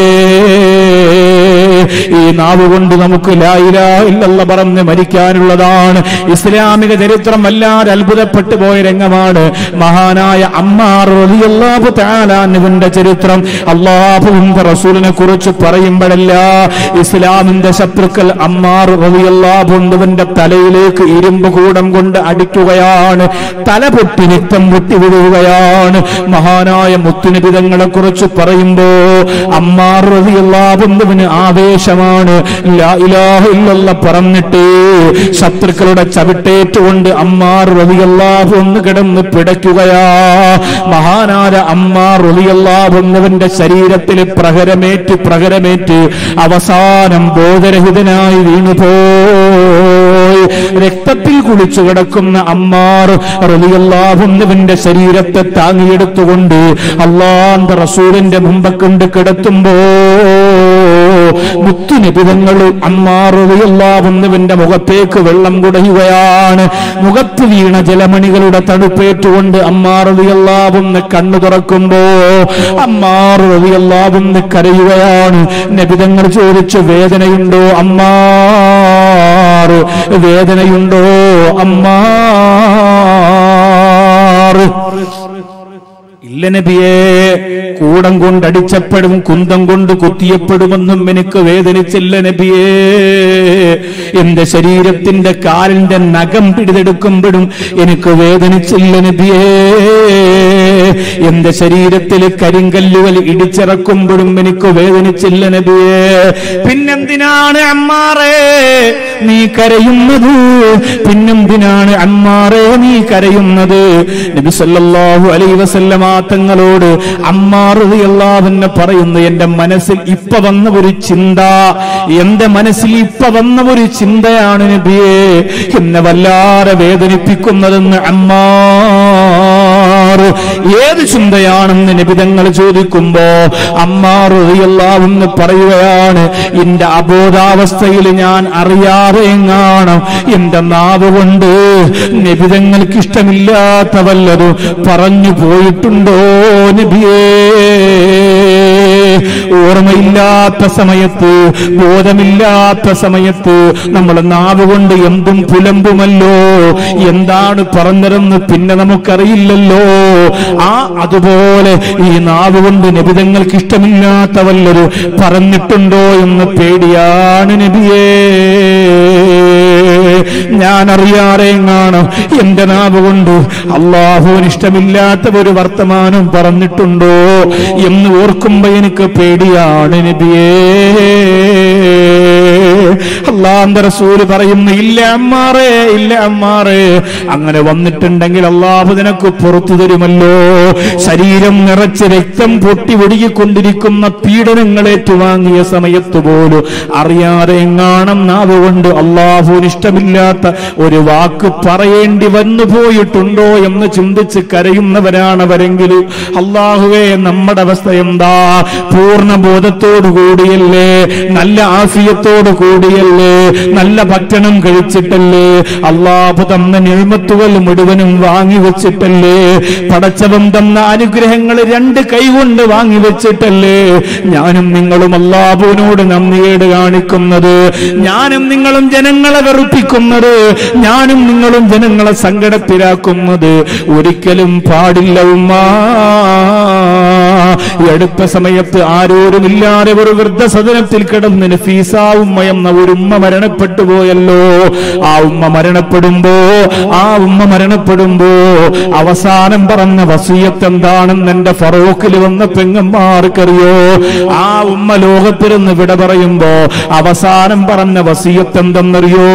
ഈ നാവ് കൊണ്ട് നമുക്ക് ലായിലാ ഇല്ലല്ല പറഞ്ഞ് മരിക്കാനുള്ളതാണ് ഇസ്ലാമിക ചരിത്രം വല്ലാതെ അത്ഭുതപ്പെട്ടു പോയ രംഗമാണ് മഹാനായ അമ്മാർ റളിയല്ലാഹു തആലാനുവിന്റെ ചരിത്രം അള്ളാഹുവിന്റെ റസൂലിനെ കുറിച്ച് പറയുമ്പോഴല്ല ഇസ്ലാമിന്റെ ശത്രുക്കൾ അമ്മാർ റളിയല്ലാഹുവിന്റെ തലയിലേക്ക് ഇരുമ്പ് കൂടം കൊണ്ട് അടിക്കുകയാണ് തല പൊട്ടി രക്തം പൊട്ടി വീഴുകയാണ് മഹാനായ മുത്തുനിബിതങ്ങളെ കുറിച്ച് പറയുമ്പോ അമ്മാർ റളിയല്ലാഹുവിന് ആവേശമാണ് ലാ ഇലാഹ ഇല്ലല്ല പറഞ്ഞിട്ട് ശത്രുക്കളുടെ ചവിട്ടേറ്റുകൊണ്ട് അമ്മാർ റളിയല്ലാഹു ഒന്ന് കിടന്ന് പിടയ്ക്കുകയാ മഹാനായ അമ്മാർ റളിയല്ലാഹുവിന്റെ ശരീരത്തിൽ പ്രഹരമേറ്റ് പ്രഹരമേറ്റ് അവസാനം ബോധരഹിതനായി വീണുപോയി രക്തത്തിൽ കുളിച്ചു കിടക്കുന്ന അമ്മാർ റളിയല്ലാഹുവിന്റെ ശരീരത്തെ താങ്ങിയെടുത്തുകൊണ്ട് അള്ളാന്റെ റസൂലിന്റെ മുമ്പക്കുണ്ട് കിടത്തുമ്പോ മുത്തുനിബിതങ്ങൾ അമ്മാറുകയല്ലാവുന്നവന്റെ മുഖത്തേക്ക് വെള്ളം കുടയുകയാണ് മുഖത്ത് വീണ ജലമണികളുടെ തണുപ്പേറ്റുകൊണ്ട് അമ്മാറുകയല്ലാവുന്ന കണ്ണു തുറക്കുമ്പോ അമ്മാറുകയല്ലാവുന്ന കരയുകയാണ് നബിതങ്ങൾ ചോദിച്ചു വേദനയുണ്ടോ അമ്മാറ് വേദനയുണ്ടോ അമ്മാറ് ഇല്ല നബിയേ കൂടം കൊണ്ടടിച്ചപ്പെടും കുന്തം കൊണ്ട് കുത്തിയപ്പെടുമെന്നും എനിക്ക് വേദനിച്ചില്ല നബിയേ എന്റെ ശരീരത്തിന്റെ കാലിന്റെ നഖം പിടിതെടുക്കുമ്പോഴും എനിക്ക് വേദനിച്ചില്ല നബിയേ എന്റെ ശരീരത്തിൽ കരിങ്കല്ലുകൾ ഇടിച്ചിറക്കുമ്പോഴും എനിക്ക് വേദനിച്ചില്ല നബിയേ പിന്നെന്തിനാണ് അമ്മാറേ നീ കരയുന്നത് പിന്നെന്തിനാണ് അമ്മാറേ നീ കരയുന്നത് നബി സല്ലല്ലാഹു അലൈഹി വസല്ലമ തങ്ങളോട് അമ്മാറുകയല്ലാവെന്ന് പറയുന്നു എന്റെ മനസ്സിൽ ഇപ്പൊ വന്ന ഒരു ചിന്ത എന്റെ മനസ്സിൽ ഇപ്പൊ വന്ന ഒരു ചിന്തയാണ് നബിയെ എന്നെ വല്ലാതെ വേദനിപ്പിക്കുന്നതെന്ന് അമ്മാർ ഏത് ചിന്തയാണെന്ന് നിബിതങ്ങൾ ചോദിക്കുമ്പോ അമ്മാറുകയല്ലാവെന്ന് പറയുകയാണ് എന്റെ അബോധാവസ്ഥയിൽ ഞാൻ അറിയാതെ എങ്ങാണം എന്റെ നാവ് കൊണ്ട് നിബിതങ്ങൾക്ക് ഇഷ്ടമില്ലാത്ത വല്ലതും പറഞ്ഞു പോയിട്ടുണ്ടോ നബിയേ ഓർമ്മയില്ലാത്ത സമയത്ത് ബോധമില്ലാത്ത സമയത്ത് നമ്മൾ നാവ് കൊണ്ട് എന്തും പുലമ്പുമല്ലോ എന്താണ് പറഞ്ഞതെന്ന് പിന്നെ നമുക്കറിയില്ലല്ലോ ആ അതുപോലെ ഈ നാവ് കൊണ്ട് നബിതങ്ങൾക്ക് ഇഷ്ടമില്ലാത്ത വല്ലൊരു പറഞ്ഞിട്ടുണ്ടോ എന്ന് പേടിയാണ് നബിയേ ഞാൻ അറിയാതെ കാണും എന്റെ നാവ് കൊണ്ട് അള്ളാഹുവിന് ഇഷ്ടമില്ലാത്ത ഒരു വർത്തമാനം പറഞ്ഞിട്ടുണ്ടോ എന്ന് ഓർക്കുമ്പോ എനിക്ക് പേടിയാണ് നബിയേ അള്ളാന്റെ റസൂല് പറയുന്നു ഇല്ല അമ്മാറേ ഇല്ല അമ്മാറേ അങ്ങനെ വന്നിട്ടുണ്ടെങ്കിൽ അള്ളാഹു നിനക്ക് പുറത്തു തരുമല്ലോ ശരീരം നിറച്ച് രക്തം പൊട്ടി ഒഴുകിക്കൊണ്ടിരിക്കുന്ന പീഡനങ്ങൾ ഏറ്റുവാങ്ങിയ സമയത്ത് പോലും അറിയാതെ എങ്ങാണം നാവ് കൊണ്ട് അള്ളാഹുവിന് ഇഷ്ടമില്ലാത്ത ഒരു വാക്ക് പറയേണ്ടി വന്നു പോയിട്ടുണ്ടോ എന്ന് ചിന്തിച്ച് കരയുന്നവരാണവരെങ്കിൽ അള്ളാഹുവേ നമ്മുടെ അവസ്ഥ എന്താ പൂർണ്ണ ബോധത്തോടു കൂടിയല്ലേ നല്ല ആഫിയത്തോടു കൂടിയല്ലേ നല്ല ഭക്ഷണം കഴിച്ചിട്ടല്ലേ അള്ളാഹു തന്ന നിഴ്മത്തുകൾ മുഴുവനും വാങ്ങി വെച്ചിട്ടല്ലേ പടച്ചവൻ തന്ന അനുഗ്രഹങ്ങൾ രണ്ട് കൈകൊണ്ട് വാങ്ങി വെച്ചിട്ടല്ലേ ഞാനും നിങ്ങളും അള്ളാഹുവിനോട് നന്ദിയേട് കാണിക്കുന്നത് ഞാനും നിങ്ങളും ജനങ്ങളെ വെറുപ്പിക്കുന്നത് ഞാനും നിങ്ങളും ജനങ്ങളെ സങ്കടത്തിലാക്കുന്നത് ഒരിക്കലും പാടില്ല ഉമ്മ ഈ അടുത്ത സമയത്ത് ആരോരുമില്ലാതെ ഒരു വൃദ്ധസദനത്തിൽ കിടന്ന് ഫീസാ ഉമ്മ എന്ന ഒരു ഉമ്മ മരണപ്പെട്ടു പോയല്ലോ ആ ഉമ്മ മരണപ്പെടുമ്പോ ആ ഉമ്മ മരണപ്പെടുമ്പോ അവസാനം പറഞ്ഞ വസീയത്ത് എന്താണെന്ന് എന്റെ ഫറോക്കിൽ വന്ന പെങ്ങന്മാർക്കറിയോ ആ ഉമ്മ ലോകത്തിരുന്ന് വിട പറയുമ്പോ അവസാനം പറഞ്ഞ വസീയത്ത് എന്തെന്നറിയോ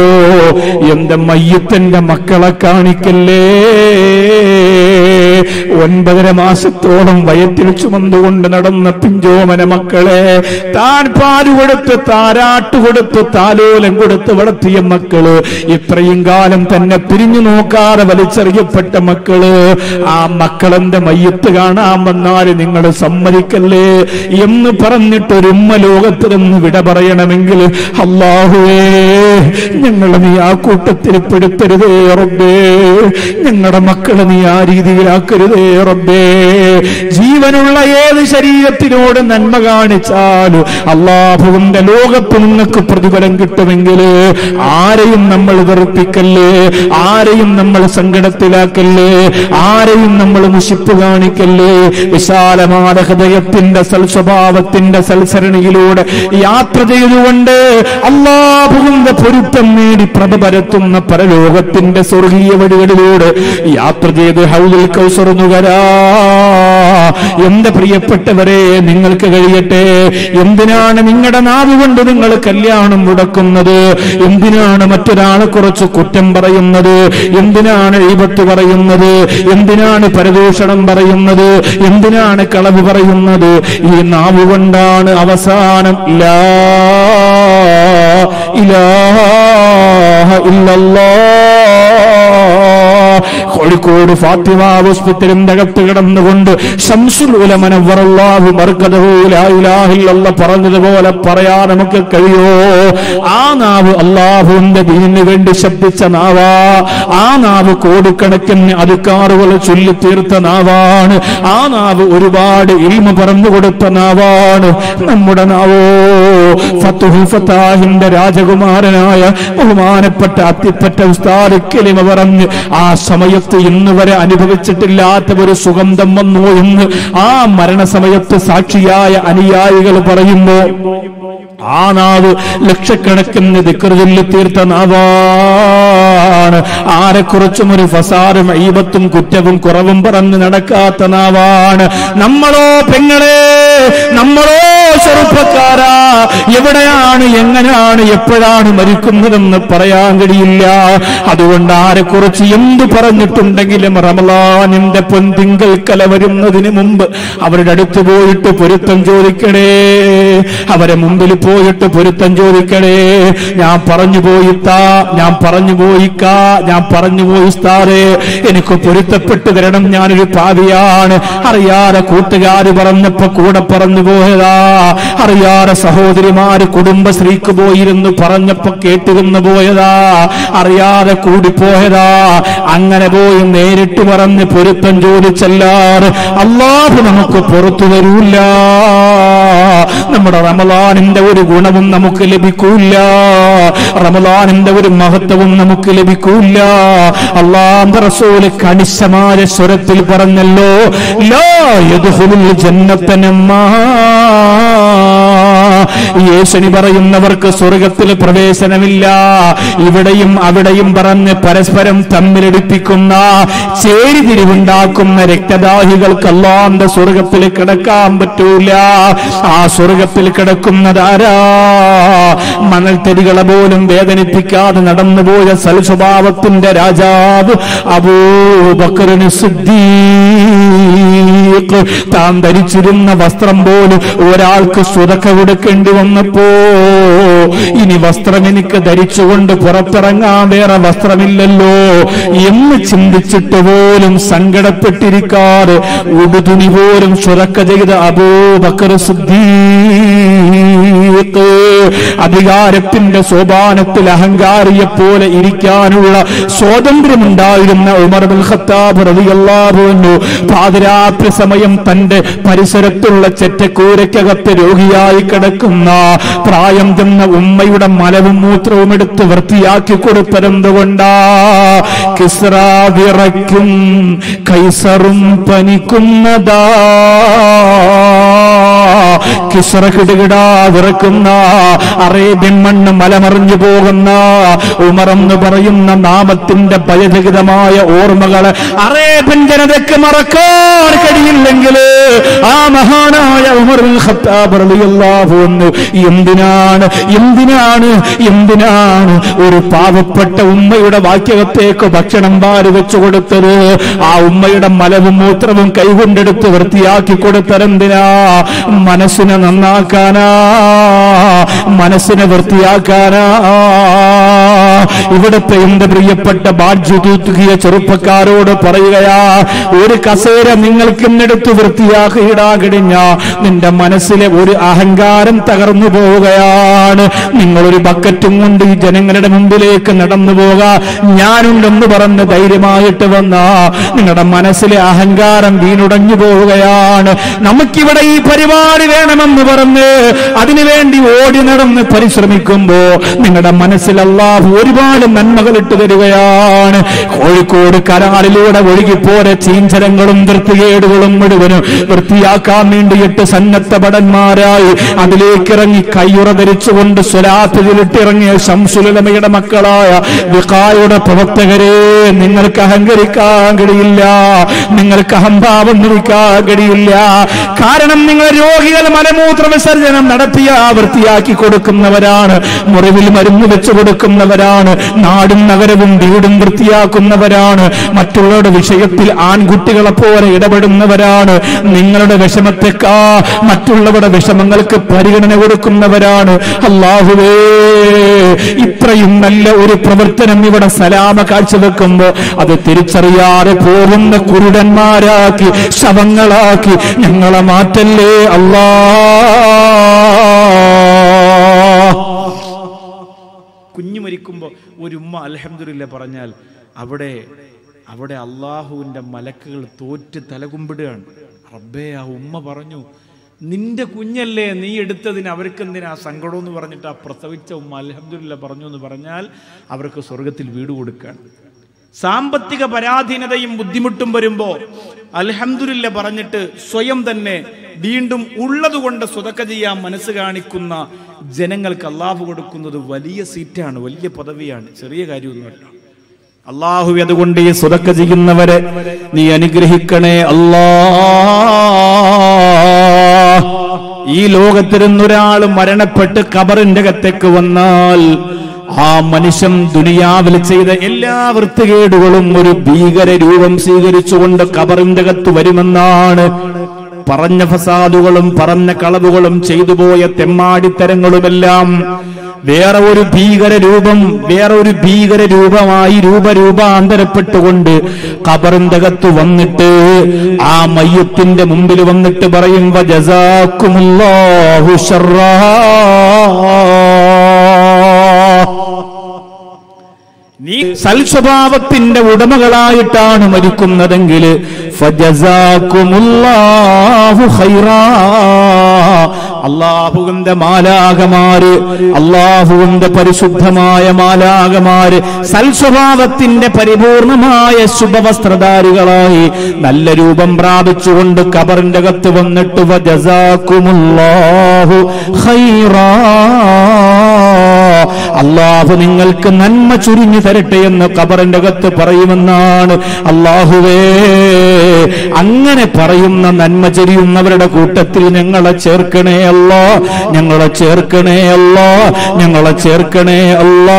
എന്റെ മയ്യത്തിന്റെ മക്കളെ കാണിക്കല്ലേ ഒൻപതര മാസത്തോളം വയറ്റിൽ ചുമന്നുകൊണ്ട് നടന്ന പിഞ്ചോമന മക്കളെ താൻ പാല് കൊടുത്ത് താരാട്ട് കൊടുത്ത് താലോലം കൊടുത്ത് വളർത്തിയ മക്കള് ഇത്രയും കാലം തന്നെ പിരിഞ്ഞു നോക്കാതെ വലിച്ചെറിയപ്പെട്ട മക്കള് ആ മക്കളെന്റെ മയ്യത്ത് കാണാൻ വന്നാൽ നിങ്ങൾ സമ്മതിക്കല്ലേ എന്ന് പറഞ്ഞിട്ട് ഒരു ഉമ്മ ലോകത്ത് നിന്ന് വിട പറയണമെങ്കിൽ അള്ളാഹുവേ ഞങ്ങളെ നീ ആ കൂട്ടത്തിൽ പെടുത്തരുതേ റബ്ബേ ഞങ്ങളുടെ മക്കളെ നീ ആ രീതിയിലാക്കരുതേ റബ്ബേ ജീവനുള്ള ഏത് ശരീരത്തിനോട് നന്മ കാണിച്ചാലും അള്ളാഹുവിന്റെ ലോകത്ത് നിങ്ങൾക്ക് പ്രതിഫലം കിട്ടുമെങ്കിൽ ആരെയും നമ്മൾ വെറുപ്പിക്കല്ലേ ആരെയും നമ്മൾ സങ്കടത്തിലാക്കല്ലേ ആരെയും നമ്മൾ മുഷിപ്പ് കാണിക്കല്ലേ വിശാലമായ ഹൃദയത്തിന്റെ സൽസ്വഭാവത്തിന്റെ സൽസരണിയിലൂടെ യാത്ര ചെയ്തുകൊണ്ട് അള്ളാഹുവിന്റെ പൊരുത്തം നേടി പ്രഭ പരത്തുന്ന പരലോകത്തിന്റെ സ്വർഗീയ വഴികളിലൂടെ യാത്ര ചെയ്ത് ഹൗലിൽ കൗസറുന്നുകരാ എന്റെ പ്രിയപ്പെട്ടവരെ നിങ്ങൾക്ക് കഴിയട്ടെ എന്തിനാണ് നിങ്ങളുടെ നാവ് കൊണ്ട് നിങ്ങൾ കല്യാണം മുടക്കുന്നത് എന്തിനാണ് മറ്റൊരാളെ കുറിച്ച് കുറ്റം പറയുന്നത് എന്തിനാണ് എഴുപത്ത് പറയുന്നത് എന്തിനാണ് പരദൂഷണം പറയുന്നത് എന്തിനാണ് കളവ് പറയുന്നത് ഈ നാവ് കൊണ്ടാണ് അവസാനം ലാ ഇലാഹ ഇല്ലല്ലാഹ് കോഴിക്കോട് ഫാത്തിമ ഹോസ്പിറ്റലിന്റെ അകത്ത് കിടന്നുകൊണ്ട് ശംസുൽ ഉലമനവറല്ലാഹു മർക്കതഹൂലാഹില്ല പറഞ്ഞതുപോലെ പറയാ നമുക്ക് കഴിയോ ആ നാവ് അള്ളാഹുവിന്റെ ദീനിന് വേണ്ടി ശബ്ദിച്ച നാവാ ആ നാവ് കോടിക്കണക്കിന് അധികാറുകൾ ചൊല്ലി തീർത്ത നാവാണ് ആ നാവ് ഒരുപാട് ഇൽമ പറഞ്ഞു കൊടുത്ത നാവാണ് നമ്മുടെ നാവോ ഫത്തുഹുൽ ഫത്താഹിന്റെ രാജകുമാരനായ ബഹുമാനപ്പെട്ട അത്തിപ്പറ്റ ഉസ്താദ് കെലിമ പറഞ്ഞ് ആ സമയത്ത് ഇന്ന് വരെ അനുഭവിച്ചിട്ടില്ലാത്ത ഒരു സുഗന്ധം വന്നു എന്ന് ആ മരണസമയത്ത് സാക്ഷിയായ അനുയായികൾ പറയുമ്പോ ആ നാവ് ലക്ഷക്കണക്കിന് ദിക്കറുചൊല്ലി തീർത്ത നാവാണ് ആരെക്കുറിച്ചും ഒരു ഫസാറും ഐബത്തും കുറ്റവും കുറവും പറഞ്ഞ് നടക്കാത്ത നാവാണ് നമ്മളോ പെങ്ങളെ നമ്മളോ ചെറുപ്പക്കാരാ എവിടെയാണ് എങ്ങനെയാണ് എപ്പോഴാണ് മരിക്കുന്നതെന്ന് പറയാൻ കഴിയില്ല അതുകൊണ്ട് ആരെക്കുറിച്ച് എന്ത് പറഞ്ഞിട്ടുണ്ടെങ്കിലും റമലാനിന്റെ പൊൻതിങ്കൽ കല വരുന്നതിന് മുമ്പ് അവരുടെ അടുത്ത് പോയിട്ട് പൊരുത്തം ചോദിക്കണേ അവരെ മുമ്പിൽ പോയിട്ട് പൊരുത്തം ചോദിക്കണേ ഞാൻ പറഞ്ഞു പോയിത്താ ഞാൻ പറഞ്ഞു പോയിക്കാ ഞാൻ പറഞ്ഞു പോയി സ്ഥാറേ എനിക്ക് പൊരുത്തപ്പെട്ടു തരണം ഞാനൊരു പാവിയാണ് അറിയാതെ കൂട്ടുകാര് പറഞ്ഞപ്പോ കൂടെ പറഞ്ഞു പോയതാ അറിയാതെ സഹോദരിമാര് കുടുംബശ്രീക്ക് പോയിരുന്നു പറഞ്ഞപ്പോ കേട്ടിരുന്നു പോയതാ അറിയാതെ കൂടിപ്പോയതാ അങ്ങനെ പോയി നേരിട്ട് പറഞ്ഞ് പൊരുത്തം ചോദിച്ചല്ലാറ് അള്ളാഹു നമുക്ക് പുറത്തു വരൂല്ല നമ്മുടെ റമലാനിന്റെ ഒരു ഗുണവും നമുക്ക് ലഭിക്കൂല റമലാനിന്റെ ഒരു മഹത്വവും നമുക്ക് ലഭിക്കൂല അള്ളാഹ് റസൂല് കണിശമായ സ്വരത്തിൽ പറഞ്ഞല്ലോ ലാ യദ്ഖുലുൽ ജന്നത്തനമ്മാ യേശുനി പറയുന്നവർക്ക് സ്വർഗത്തിൽ പ്രവേശനമില്ല ഇവിടെയും അവിടെയും പറഞ്ഞ് പരസ്പരം തമ്മിലടിപ്പിക്കുന്ന ചേരിതിരിവുണ്ടാക്കുന്ന രക്തദാഹികൾക്ക് അല്ലാന്റെ സ്വർഗത്തിൽ കിടക്കാൻ പറ്റൂല ആ സ്വർഗത്തിൽ കിടക്കുന്നതാരാ മണൽത്തരികളെ പോലും വേദനിപ്പിക്കാതെ നടന്നുപോയ സൽസ്വഭാവത്തിന്റെ രാജാവ് അബൂബക്കറിന് സിദ്ദീഖ് താൻ ധരിച്ചിരുന്ന വസ്ത്രം പോലും ഒരാൾക്ക് സ്വതക്ക കൊടുക്കേണ്ടി വന്നപ്പോ ഇനി വസ്ത്രം എനിക്ക് ധരിച്ചുകൊണ്ട് പുറത്തിറങ്ങാൻ വേറെ വസ്ത്രമില്ലല്ലോ എന്ന് ചിന്തിച്ചിട്ട് പോലും സങ്കടപ്പെട്ടിരിക്കാറ് ഉടുതുണി പോലും സ്വതക്ക ചെയ്ത അബൂബക്കർ സിദ്ദീഖ് അധികാരത്തിന്റെ സോപാനത്തിൽ അഹങ്കാരിയെ പോലെ ഇരിക്കാനുള്ള സ്വാതന്ത്ര്യമുണ്ടായിരുന്ന ഉമർ ബിൻ ഖത്താബ് റളിയല്ലാഹു അൻഹു പാതിരാത്രി സമയം തന്റെ പരിസരത്തുള്ള ചെറ്റക്കൂരയ്ക്കകത്ത് രോഗിയായി കിടക്കുന്ന പ്രായം ചെന്ന ഉമ്മയുടെ മലവും മൂത്രവും എടുത്ത് വൃത്തിയാക്കി കൊടുത്തതെന്തുകൊണ്ടാ കിസ്ര വിറയ്ക്കും കൈസറും പനിക്കുന്നതാ കിസ്റ കിടുകിടാ വിറക്കുന്ന അറേബ്യൻ മണ്ണ് മലമറിഞ്ഞു പോകുന്ന ഉമർ എന്ന് പറയുന്ന നാമത്തിന്റെ ഭയരഹിതമായ ഓർമ്മകള് അറേബ്യൻ ജനതയ്ക്ക് മറക്കാൻ കഴിയില്ലെങ്കിൽ ആ മഹാനായ ഉമർ ബിൻ ഖത്താബ് റളിയല്ലാഹു അൻഹു എന്തിനാണ് എന്തിനാണ് എന്തിനാണ് ഒരു പാവപ്പെട്ട ഉമ്മയുടെ വാക്യകത്തേക്ക് ഭക്ഷണം വാരി വെച്ചു കൊടുത്തത് ആ ഉമ്മയുടെ മലവും മൂത്രവും കൈകൊണ്ടെടുത്ത് വൃത്തിയാക്കി കൊടുത്തതെന്തിനാ മനസ്സിനെ നന്നാക്കാനാ മനസ്സിനെ വൃത്തിയാക്കാനാ ഇവിടുത്തെ എന്റെ പ്രിയപ്പെട്ട ബാഡ്ജു തൂത്തുകിയ ചെറുപ്പക്കാരോട് പറയുകയാ ഒരു കസേര നിങ്ങൾക്ക് ഇന്നെടുത്ത് വൃത്തിയാക്കിയിടാ കഴിഞ്ഞ നിന്റെ മനസ്സിലെ ഒരു അഹങ്കാരം തകർന്നു പോവുകയാണ് നിങ്ങളൊരു ബക്കറ്റും കൊണ്ട് ഈ ജനങ്ങളുടെ മുമ്പിലേക്ക് നടന്നു പോക ഞാനുണ്ടെന്ന് പറഞ്ഞ് ധൈര്യമായിട്ട് വന്ന നിങ്ങളുടെ മനസ്സിലെ അഹങ്കാരം വീണുടഞ്ഞു പോവുകയാണ് നമുക്കിവിടെ ഈ പരിപാടി വേണമെന്ന് പറഞ്ഞ് അതിനുവേണ്ടി ഓടി നടന്ന് പരിശ്രമിക്കുമ്പോ നിങ്ങളുടെ മനസ്സിൽ അള്ളാഹു ഒരുപാട് നന്മകൾ ഇട്ട് തരികയാണ് കോഴിക്കോട് കരാറിലൂടെ ഒഴുകിപ്പോരെ ചീഞ്ചരങ്ങളും വൃത്തികേടുകളും മുഴുവനും വൃത്തിയാക്കാൻ വേണ്ടിയിട്ട് സന്നദ്ധ ഭടന്മാരായി അതിലേക്ക് ഇറങ്ങി കയ്യുറ ധരിച്ചുകൊണ്ട് സ്വലാത്തിലിട്ടിറങ്ങിയ ശംസുലമയുടെ മക്കളായ വിഖായുടെ പ്രവർത്തകരെ നിങ്ങൾക്ക് അഹങ്കരിക്കാൻ കഴിയില്ല നിങ്ങൾക്ക് അഹംഭാവം നിൽക്കാൻ കഴിയില്ല കാരണം നിങ്ങൾ രോഗികൾ മലമൂത്ര വിസർജനം നടത്തിയ വൃത്തിയാക്കി കൊടുക്കുന്നവരാണ് മുറിവിൽ മരുന്ന് വെച്ചു കൊടുക്കുന്നവരാണ് നാടും നഗരവും വീടും വൃത്തിയാക്കുന്നവരാണ് മറ്റുള്ളവരുടെ വിഷയത്തിൽ ആൺകുട്ടികളെ പോലെ ഇടപെടുന്നവരാണ് നിങ്ങളുടെ വിഷമത്തെക്കാ മറ്റുള്ളവരുടെ വിഷമങ്ങൾക്ക് പരിഗണന കൊടുക്കുന്നവരാണ് അള്ളാഹുവേ ഇത്രയും നല്ല ഒരു പ്രവർത്തനം ഇവിടെ സലാമ കാഴ്ചവെക്കുമ്പോ അത് തിരിച്ചറിയാതെ പോകുന്ന കുരുടന്മാരാക്കി ശവങ്ങളാക്കി ഞങ്ങളെ മാറ്റല്ലേ അല്ലാ കുഞ്ഞു മരിക്കുമ്പോൾ ഒരു ഉമ്മ അലഹമില്ല പറഞ്ഞാൽ അവിടെ അവിടെ അള്ളാഹുവിൻ്റെ മലക്കുകൾ തോറ്റ് തലകുമ്പിടുകയാണ് റബ്ബേ ആ ഉമ്മ പറഞ്ഞു നിന്റെ കുഞ്ഞല്ലേ നീ എടുത്തതിന് അവർക്ക് എന്തിനാ സങ്കടം എന്ന് പറഞ്ഞിട്ട് ആ പ്രസവിച്ച ഉമ്മ അലഹമില്ല പറഞ്ഞു എന്ന് പറഞ്ഞാൽ അവർക്ക് സ്വർഗത്തിൽ വീട് കൊടുക്കാൻ സാമ്പത്തിക പരാധീനതയും ബുദ്ധിമുട്ടും വരുമ്പോ അൽഹംദുലില്ല പറഞ്ഞിട്ട് സ്വയം തന്നെ വീണ്ടും ഉള്ളതുകൊണ്ട് സ്വതക്ക ചെയ്യാൻ മനസ്സ് കാണിക്കുന്ന ജനങ്ങൾക്ക് അള്ളാഹു കൊടുക്കുന്നത് വലിയ സീറ്റാണ് വലിയ പദവിയാണ് ചെറിയ കാര്യമൊന്നുമല്ല അള്ളാഹു അതുകൊണ്ട് ഈ സുതക്ക ചെയ്യുന്നവരെ നീ അനുഗ്രഹിക്കണേ അല്ലാ ഈ ലോകത്തിരുന്നൊരാൾ മരണപ്പെട്ട് കബറിന്റെ അകത്തേക്ക് വന്നാൽ ആ മനുഷ്യൻ ദുനിയാവിൽ ചെയ്ത എല്ലാ വൃത്തികേടുകളും ഒരു ഭീകര രൂപം സ്വീകരിച്ചുകൊണ്ട് കബറിന്റെ അകത്ത് വരുമെന്നാണ് പറഞ്ഞ ഫസാദുകളും പറഞ്ഞ കളവുകളും ചെയ്തു പോയ തെമ്മാടിത്തരങ്ങളുമെല്ലാം വേറെ ഒരു ഭീകര രൂപം വേറെ ഒരു ഭീകര രൂപമായി രൂപരൂപാന്തരപ്പെട്ടുകൊണ്ട് ഖബറിന്റെ അകത്ത് വന്നിട്ട് ആ മയ്യത്തിന്റെ മുമ്പിൽ വന്നിട്ട് പറയും വജസാക്കുമുല്ലാഹു ശർറാ നീ സൽസ്വഭാവത്തിന്റെ ഉടമകളായിട്ടാണ് മരിക്കുന്നതെങ്കിൽ ഫജസാക്കുമുല്ലാഹു ഖൈറാ അള്ളാഹുവിന്റെ മാലാകമാര് അള്ളാഹുവിന്റെ പരിശുദ്ധമായ മാലാകമാര് സൽസ്വഭാവത്തിന്റെ പരിപൂർണമായ ശുഭവസ്ത്രധാരികളായി നല്ല രൂപം പ്രാപിച്ചുകൊണ്ട് കബറിന്റെ അകത്ത് വന്നിട്ട് വജസാക്കുമുല്ലാഹു ഖൈറാ അള്ളാഹു നിങ്ങൾക്ക് നന്മ ചുരിഞ്ഞു തരട്ടെ എന്ന് കബറിന്റെ അകത്ത് പറയുമെന്നാണ് അള്ളാഹുവേ അങ്ങനെ പറയുന്ന നന്മ ചെരിയുന്നവരുടെ കൂട്ടത്തിൽ ഞങ്ങളെ ചേർക്കണേ അല്ലോ ഞങ്ങളെ ചേർക്കണേ അല്ലോ ഞങ്ങളെ ചേർക്കണേ അല്ലാ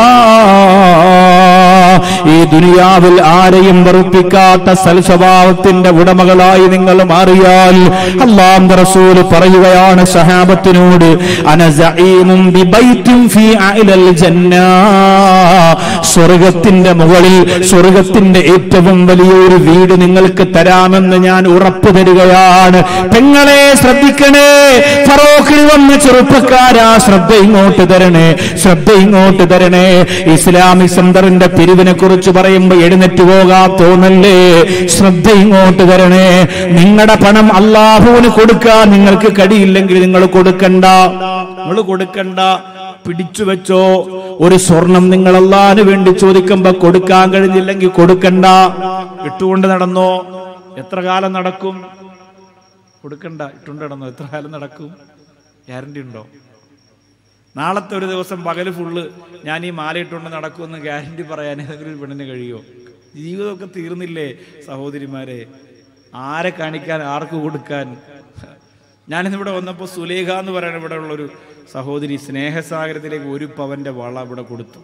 ഈ ദുനിയാവിൽ ആരെയും വെറുപ്പിക്കാത്ത സൽസ്വഭാവത്തിന്റെ ഉടമകളായി നിങ്ങൾ മാറിയാൽ അള്ളാം റസൂൽ പറയുകയാണ് സഹാബത്തിനോട് അനസഈമും ബിബൈത്തിൻ ഫീ അഅലൽ ജന്ന സ്വർഗത്തിന്റെ മുകളിൽ സ്വർഗത്തിന്റെ ഏറ്റവും വലിയൊരു വീട് നിങ്ങൾക്ക് തരാമെന്ന് ഞാൻ ഉറപ്പു തരികയാണ് പെങ്ങളെ ശ്രദ്ധിക്കണേ ഫറോക്കിൽ വന്ന ചെറുപ്പക്കാരാ ശ്രദ്ധ ഇങ്ങോട്ട് തരണേ ശ്രദ്ധ ഇങ്ങോട്ട് തരണേ ഇസ്ലാമിക് സെന്ററിന്റെ പിരിവിനെ കുറിച്ച് പറയുമ്പോ എഴുന്നേറ്റ് പോകാ തോന്നല്ലേ ശ്രദ്ധ ഇങ്ങോട്ട് തരണേ നിങ്ങളുടെ പണം അള്ളാഹുവിന് കൊടുക്കാൻ നിങ്ങൾക്ക് കഴിയില്ലെങ്കിൽ നിങ്ങൾ കൊടുക്കണ്ട നിങ്ങൾ കൊടുക്കണ്ട പിടിച്ചു വെച്ചോ ഒരു സ്വർണം നിങ്ങൾ അള്ളാഹിന് വേണ്ടി ചോദിക്കുമ്പോ കൊടുക്കാൻ കഴിഞ്ഞില്ലെങ്കിൽ കൊടുക്കണ്ട ഇട്ടുകൊണ്ട് നടന്നോ എത്ര കാലം നടക്കും കൊടുക്കണ്ട ഇട്ടുകൊണ്ട് കിടന്നോ എത്ര കാലം നടക്കും ഗ്യാരണ്ടി ഉണ്ടോ നാളത്തെ ഒരു ദിവസം പകല് ഫുള്ള് ഞാൻ ഈ മാല ഇട്ടുകൊണ്ട് നടക്കുമെന്ന് ഗ്യാരണ്ടി പറയാൻ ഏതെങ്കിലും ഒരു പെണ്ണിന് കഴിയുമോ ജീവിതമൊക്കെ തീർന്നില്ലേ സഹോദരിമാരെ ആരെ കാണിക്കാൻ ആർക്ക് കൊടുക്കാൻ ഞാനിന്നിവിടെ വന്നപ്പോൾ സുലേഖ എന്ന് പറയുന്ന ഇവിടെ ഉള്ളൊരു സഹോദരി സ്നേഹസാഗരത്തിലേക്ക് ഒരു പവന്റെ വള ഇവിടെ കൊടുത്തു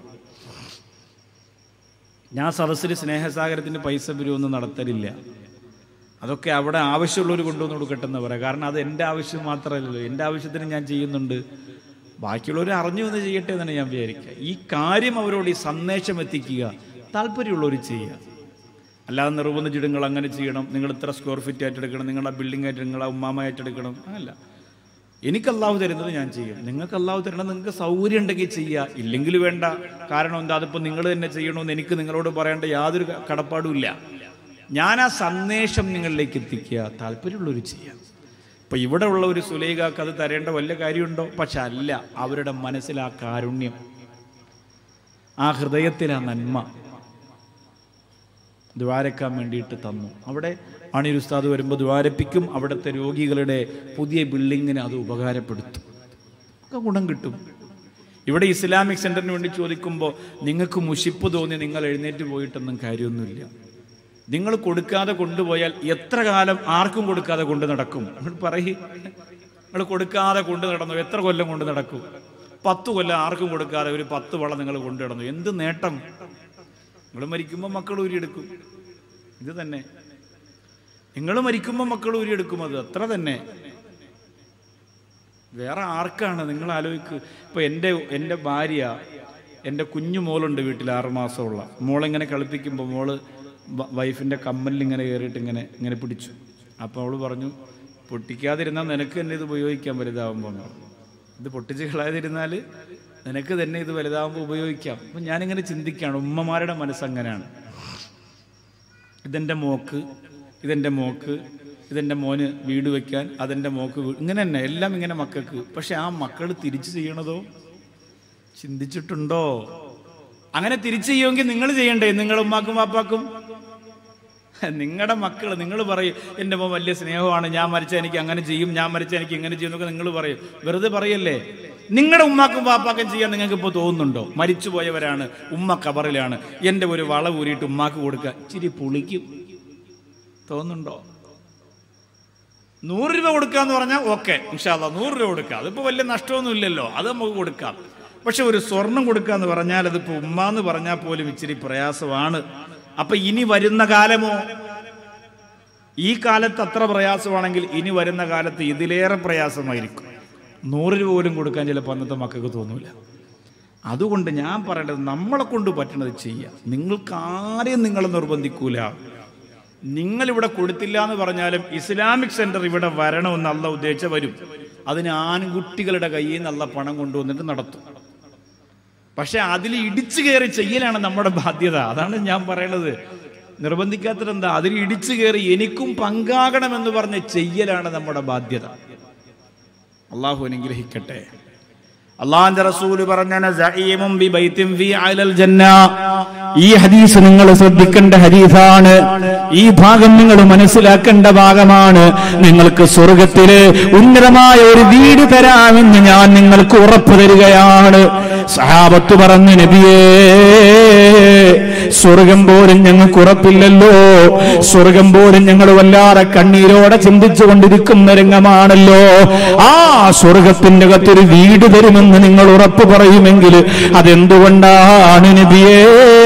ഞാൻ സദസ്സിൽ സ്നേഹസാഗരത്തിന് പൈസ പിരിവൊന്നും നടത്തലില്ല അതൊക്കെ അവിടെ ആവശ്യമുള്ളവർ കൊണ്ടുവന്ന് കൊടുക്കട്ടെ എന്ന് പറയാം കാരണം അത് എൻ്റെ ആവശ്യം മാത്രമല്ലല്ലോ എൻ്റെ ആവശ്യത്തിന് ഞാൻ ചെയ്യുന്നുണ്ട് ബാക്കിയുള്ളവർ അറിഞ്ഞു എന്ന് ചെയ്യട്ടെ എന്നാണ് ഞാൻ വിചാരിക്കുക ഈ കാര്യം അവരോട് ഈ സന്ദേശം എത്തിക്കുക താല്പര്യമുള്ളവർ ചെയ്യുക അല്ലാതെ നിർബന്ധിച്ചിട്ട് നിങ്ങൾ അങ്ങനെ ചെയ്യണം നിങ്ങൾ ഇത്ര സ്ക്വയർ ഫീറ്റ് ആയിട്ട് എടുക്കണം നിങ്ങളുടെ ബിൽഡിംഗ് ആയിട്ട് നിങ്ങളെ ഉമ്മാമയായിട്ട് എടുക്കണം അങ്ങനല്ല എനിക്ക് അള്ളാഹു തരുന്നത് ഞാൻ ചെയ്യും നിങ്ങൾക്ക് അള്ളാഹു തരണം നിങ്ങൾക്ക് സൗകര്യം ഉണ്ടെങ്കിൽ ചെയ്യുക ഇല്ലെങ്കിൽ വേണ്ട കാരണം എന്താ അതിപ്പോൾ നിങ്ങൾ തന്നെ ചെയ്യണമെന്ന് എനിക്ക് നിങ്ങളോട് പറയേണ്ട യാതൊരു ക- കടപ്പാടും ഇല്ല ഞാൻ ആ സന്ദേശം നിങ്ങളിലേക്ക് എത്തിക്കുക താല്പര്യമുള്ളവർ ചെയ്യാം ഇപ്പൊ ഇവിടെ ഉള്ള ഒരു സുലൈഖാക്ക് അത് തരേണ്ട വല്ല കാര്യമുണ്ടോ പക്ഷെ അല്ല അവരുടെ മനസ്സിൽ ആ കാരുണ്യം ആ ഹൃദയത്തിൽ ആ നന്മ ദ്വാരക്കാൻ വേണ്ടിയിട്ട് തന്നു അവിടെ അണിൽ ഉസ്താദ് വരുമ്പോൾ ദ്വാരപ്പിക്കും അവിടുത്തെ രോഗികളുടെ പുതിയ ബിൽഡിങ്ങിന് അത് ഉപകാരപ്പെടുത്തും ഒക്കെ ഗുണം കിട്ടും ഇവിടെ ഇസ്ലാമിക് സെന്ററിന് വേണ്ടി ചോദിക്കുമ്പോൾ നിങ്ങൾക്ക് മുഷിപ്പ് തോന്നി നിങ്ങൾ എഴുന്നേറ്റ് പോയിട്ടൊന്നും കാര്യമൊന്നുമില്ല നിങ്ങൾ കൊടുക്കാതെ കൊണ്ടുപോയാൽ എത്ര കാലം ആർക്കും കൊടുക്കാതെ കൊണ്ട് നടക്കും നിങ്ങൾ പറയ് നിങ്ങൾ കൊടുക്കാതെ കൊണ്ട് നടന്നു എത്ര കൊല്ലം കൊണ്ട് നടക്കും പത്ത് കൊല്ലം ആർക്കും കൊടുക്കാതെ ഒരു പത്ത് വള നിങ്ങൾ കൊണ്ടു നടന്നു എന്ത് നേട്ടം നിങ്ങൾ മരിക്കുമ്പോൾ മക്കൾ ഊരിയെടുക്കും ഇത് തന്നെ നിങ്ങൾ മരിക്കുമ്പോൾ മക്കൾ ഊരിയെടുക്കും അത് അത്ര തന്നെ വേറെ ആർക്കാണ് നിങ്ങൾ ആലോചിക്ക് ഇപ്പൊ എൻ്റെ എൻ്റെ ഭാര്യ എൻ്റെ കുഞ്ഞു മോളുണ്ട് വീട്ടിൽ ആറ് മാസമുള്ള മോളിങ്ങനെ കളിപ്പിക്കുമ്പോൾ മോള് വ- വൈഫിൻ്റെ കമ്മലിൽ ഇങ്ങനെ കയറിയിട്ട് ഇങ്ങനെ ഇങ്ങനെ പിടിച്ചു അപ്പോൾ അവള് പറഞ്ഞു പൊട്ടിക്കാതിരുന്നാൽ നിനക്ക് തന്നെ ഇത് ഉപയോഗിക്കാൻ വലുതാവുമ്പോൾ എന്ന് പറഞ്ഞു. ഇത് പൊട്ടിച്ച് കളയാതിരുന്നാൽ നിനക്ക് തന്നെ ഇത് വലുതാവുമ്പോൾ ഉപയോഗിക്കാം അപ്പം ഞാനിങ്ങനെ ചിന്തിക്കുകയാണ് ഉമ്മമാരുടെ മനസ്സങ്ങനെയാണ് ഇതെൻ്റെ മോക്ക് ഇതെൻ്റെ മോക്ക് ഇതെൻ്റെ മോന് വീട് വെക്കാൻ അതെൻ്റെ മോക്ക് വീ- ഇങ്ങനെ തന്നെ എല്ലാം ഇങ്ങനെ മക്കൾക്ക് പക്ഷെ ആ മക്കൾ തിരിച്ചു ചെയ്യണതോ ചിന്തിച്ചിട്ടുണ്ടോ അങ്ങനെ തിരിച്ചു ചെയ്യുമെങ്കിൽ നിങ്ങൾ ചെയ്യണ്ടേ നിങ്ങളുടെ ഉമ്മാക്കും പാപ്പാക്കും നിങ്ങളുടെ മക്കൾ നിങ്ങൾ പറയും എൻ്റെ മോൻ വലിയ സ്നേഹമാണ് ഞാൻ മരിച്ച എനിക്ക് അങ്ങനെ ചെയ്യും ഞാൻ മരിച്ച എനിക്ക് ഇങ്ങനെ ചെയ്യും എന്നൊക്കെ നിങ്ങൾ പറയും വെറുതെ പറയല്ലേ നിങ്ങളുടെ ഉമ്മാക്കും പാപ്പാക്കും ചെയ്യാൻ നിങ്ങൾക്ക് ഇപ്പോൾ തോന്നുന്നുണ്ടോ മരിച്ചു പോയവരാണ് ഉമ്മ കബറിലാണ് എൻ്റെ ഒരു വള ഊരിയിട്ട് ഉമ്മാക്ക് കൊടുക്കുക ഇച്ചിരി പുളിക്കും തോന്നുന്നുണ്ടോ നൂറ് രൂപ കൊടുക്കാന്ന് പറഞ്ഞാൽ ഓക്കെ ഇൻഷാല്ല നൂറ് രൂപ കൊടുക്കുക അതിപ്പോൾ വലിയ നഷ്ടമൊന്നും ഇല്ലല്ലോ അത് നമുക്ക് കൊടുക്കാം പക്ഷെ ഒരു സ്വർണം കൊടുക്കുക എന്ന് പറഞ്ഞാൽ അതിപ്പോൾ ഉമ്മ എന്ന് പറഞ്ഞാൽ പോലും ഇച്ചിരി പ്രയാസമാണ് അപ്പൊ ഇനി വരുന്ന കാലമോ ഈ കാലത്ത് അത്ര പ്രയാസമാണെങ്കിൽ ഇനി വരുന്ന കാലത്ത് ഇതിലേറെ പ്രയാസമായിരിക്കും നൂറ് രൂപ പോലും കൊടുക്കാൻ ചിലപ്പോൾ അന്നത്തെ മക്കൾക്ക് തോന്നൂല അതുകൊണ്ട് ഞാൻ പറയേണ്ടത് നമ്മളെ കൊണ്ട് പറ്റണത് ചെയ്യുക നിങ്ങൾക്ക് ആരെയും നിങ്ങൾ നിർബന്ധിക്കൂല നിങ്ങൾ ഇവിടെ കൊടുത്തില്ല എന്ന് പറഞ്ഞാലും ഇസ്ലാമിക് സെന്റർ ഇവിടെ വരണമെന്ന് അല്ല ഉദ്ദേശിച്ച വരും അതിന് ആൺകുട്ടികളുടെ കയ്യിൽ നിന്നുള്ള പണം കൊണ്ടുവന്നിട്ട് നടത്തും പക്ഷെ അതിൽ ഇടിച്ചു കയറി ചെയ്യലാണ് നമ്മുടെ ബാധ്യത അതാണ് ഞാൻ പറയണത് നിർബന്ധിക്കാത്തത് എന്താ അതിൽ ഇടിച്ചു കയറി എനിക്കും പങ്കാകണമെന്ന് പറഞ്ഞ് ചെയ്യലാണ് നമ്മുടെ ബാധ്യത അള്ളാഹു അനുഗ്രഹിക്കട്ടെ അള്ളാന്റെ റസൂല് പറഞ്ഞ സഈമും ബി ബൈത്തിൻ ഫീ അലൽ ജന്ന ഈ ഹദീസ് നിങ്ങൾ ശ്രദ്ധിക്കേണ്ട ഹദീസാണ് ഈ ഭാഗം നിങ്ങൾ മനസ്സിലാക്കേണ്ട ഭാഗമാണ് നിങ്ങൾക്ക് സ്വർഗത്തില് ഉന്നതമായ ഒരു വീട് തരാമെന്ന് ഞാൻ നിങ്ങൾക്ക് ഉറപ്പു തരികയാണ് സഹാബത്ത് പറഞ്ഞു നബിയേ സ്വർഗം പോലും ഞങ്ങൾക്ക് ഉറപ്പില്ലല്ലോ സ്വർഗം പോലും ഞങ്ങൾ വല്ലാതെ കണ്ണീരോടെ ചിന്തിച്ചു കൊണ്ടിരിക്കുന്ന രംഗമാണല്ലോ ആ സ്വർഗത്തിന്റെ അകത്തൊരു വീട് തരുമെന്ന് നിങ്ങൾ ഉറപ്പ് പറയുമെങ്കിൽ അതെന്തുകൊണ്ടാണ് നബിയേ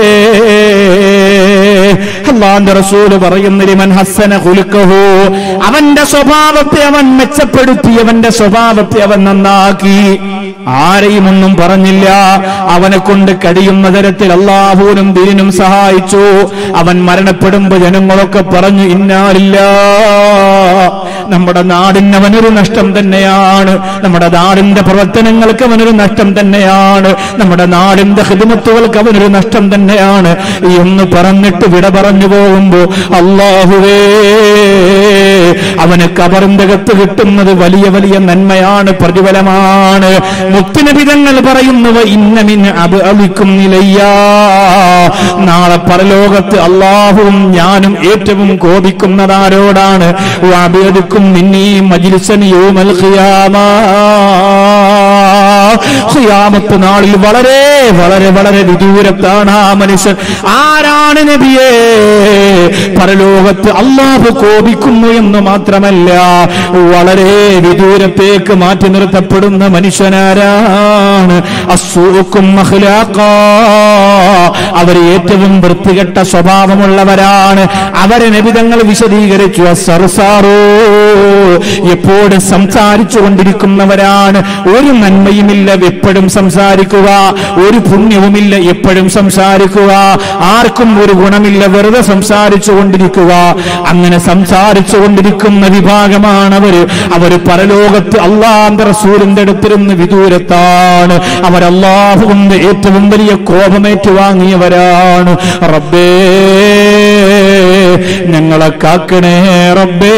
അള്ളാന്റെ റസൂല് പറയുന്നത് മൻ ഹസ്സന കുലുക്കഹു അവന്റെ സ്വഭാവത്തെ അവൻ മെച്ചപ്പെടുത്തി അവന്റെ സ്വഭാവത്തെ അവൻ നന്നാക്കി ആരെയും ഒന്നും പറഞ്ഞില്ല അവനെ കൊണ്ട് കഴിയുന്ന തരത്തിൽ അള്ളാഹൂനും ദീനും സഹായിച്ചു അവൻ മരണപ്പെടുമ്പോ ജനങ്ങളൊക്കെ പറഞ്ഞു ഇന്നാലില്ല നമ്മുടെ നാടിന് അവനൊരു നഷ്ടം തന്നെയാണ് നമ്മുടെ നാടിന്റെ പ്രവർത്തനങ്ങൾക്ക് അവനൊരു നഷ്ടം തന്നെയാണ് നമ്മുടെ നാടിന്റെ ഹിദമത്തുകൾക്ക് അവനൊരു നഷ്ടം തന്നെയാണ് എന്ന് പറഞ്ഞിട്ട് വിട പറഞ്ഞു പറഞ്ഞു പോകുമ്പോ അള്ളാഹുവേ അവന് കബറിന്റെ അകത്ത് കിട്ടുന്നത് വലിയ വലിയ നന്മയാണ് പ്രതിഫലമാണ് മുത്തുനബിതങ്ങൾ പറയുന്നവ ഇന്നമിൻ അബ് അളിക്കും നിലയ്യാ നാളെ പരലോകത്ത് അള്ളാഹുവും ഞാനും ഏറ്റവും കോപിക്കുന്നതാരോടാണ് വാബേദുക്കും നിന്നീ മജിൽസനിയോമൽ ഖിയാമാ ഖിയാമത്ത് നാളിൽ വളരെ വളരെ വളരെ വിദൂരത്താണ് ആ മനുഷ്യൻ ആരാണ് നബിയെ പരലോകത്ത് അള്ളാഹു കോപിക്കുന്നു എന്ന് മാത്രമല്ല വളരെ വിദൂരത്തേക്ക് മാറ്റി നിർത്തപ്പെടുന്ന മനുഷ്യനാരാണ് അസൂക്കും അവർ ഏറ്റവും വൃത്തികെട്ട സ്വഭാവമുള്ളവരാണ് അവരെ നബിതങ്ങൾ വിശദീകരിച്ചു സർസാറോ എപ്പോഴും സംസാരിച്ചു കൊണ്ടിരിക്കുന്നവരാണ് ഒരു നന്മയുമില്ല എപ്പോഴും സംസാരിക്കുക ഒരു പുണ്യവുമില്ല എപ്പോഴും സംസാരിക്കുക ആർക്കും ഒരു ഗുണമില്ല വെറുതെ സംസാരിച്ചു കൊണ്ടിരിക്കുക അങ്ങനെ സംസാരിച്ചു കൊണ്ടിരിക്കുന്ന വിഭാഗമാണ് അവര് അവര് പരലോകത്ത് അള്ളാന്റെ റസൂലിന്റെ അടുത്തിരുന്ന് വിദൂരത്താണ് അവരല്ലാഹുവിന്റെ ഏറ്റവും വലിയ കോപമേറ്റുവാങ്ങിയവരാണ് റബ്ബേ ഞങ്ങളെ കാക്കണേ റബ്ബേ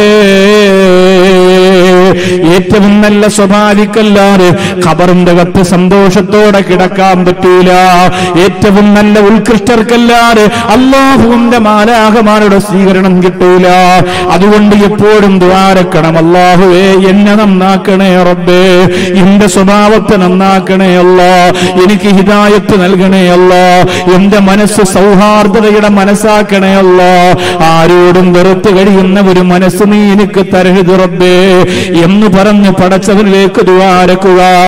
ഏറ്റവും നല്ല സ്വഭാവിക്കല്ലാതെ ഖബറിന്റെ കത്ത് സന്തോഷത്തോടെ കിടക്കാൻ പറ്റൂല ഏറ്റവും നല്ല ഉത്കൃഷ്ടർക്കല്ലാതെ അള്ളാഹുവിന്റെ മാലാഹമാരുടെ സ്വീകരണം കിട്ടൂല അതുകൊണ്ട് എപ്പോഴും ദ്വാരക്കണം അള്ളാഹുവേ എന്നെ നന്നാക്കണേ റബ്ബേ എന്റെ സ്വഭാവത്തെ നന്നാക്കണേ അല്ല എനിക്ക് ഹിതായത്ത് നൽകണേ അല്ല എന്റെ മനസ്സ് സൗഹാർദ്ദതയുടെ മനസ്സാക്കണേ അല്ല ആരോടും വെറുത്ത് കഴിയുന്ന ഒരു മനസ്സ് നീ എനിക്ക് തരരുത് റബ്ബേ എന്ന് പറഞ്ഞ് പടച്ചവനിലേക്ക് ദ്വാരക്കുക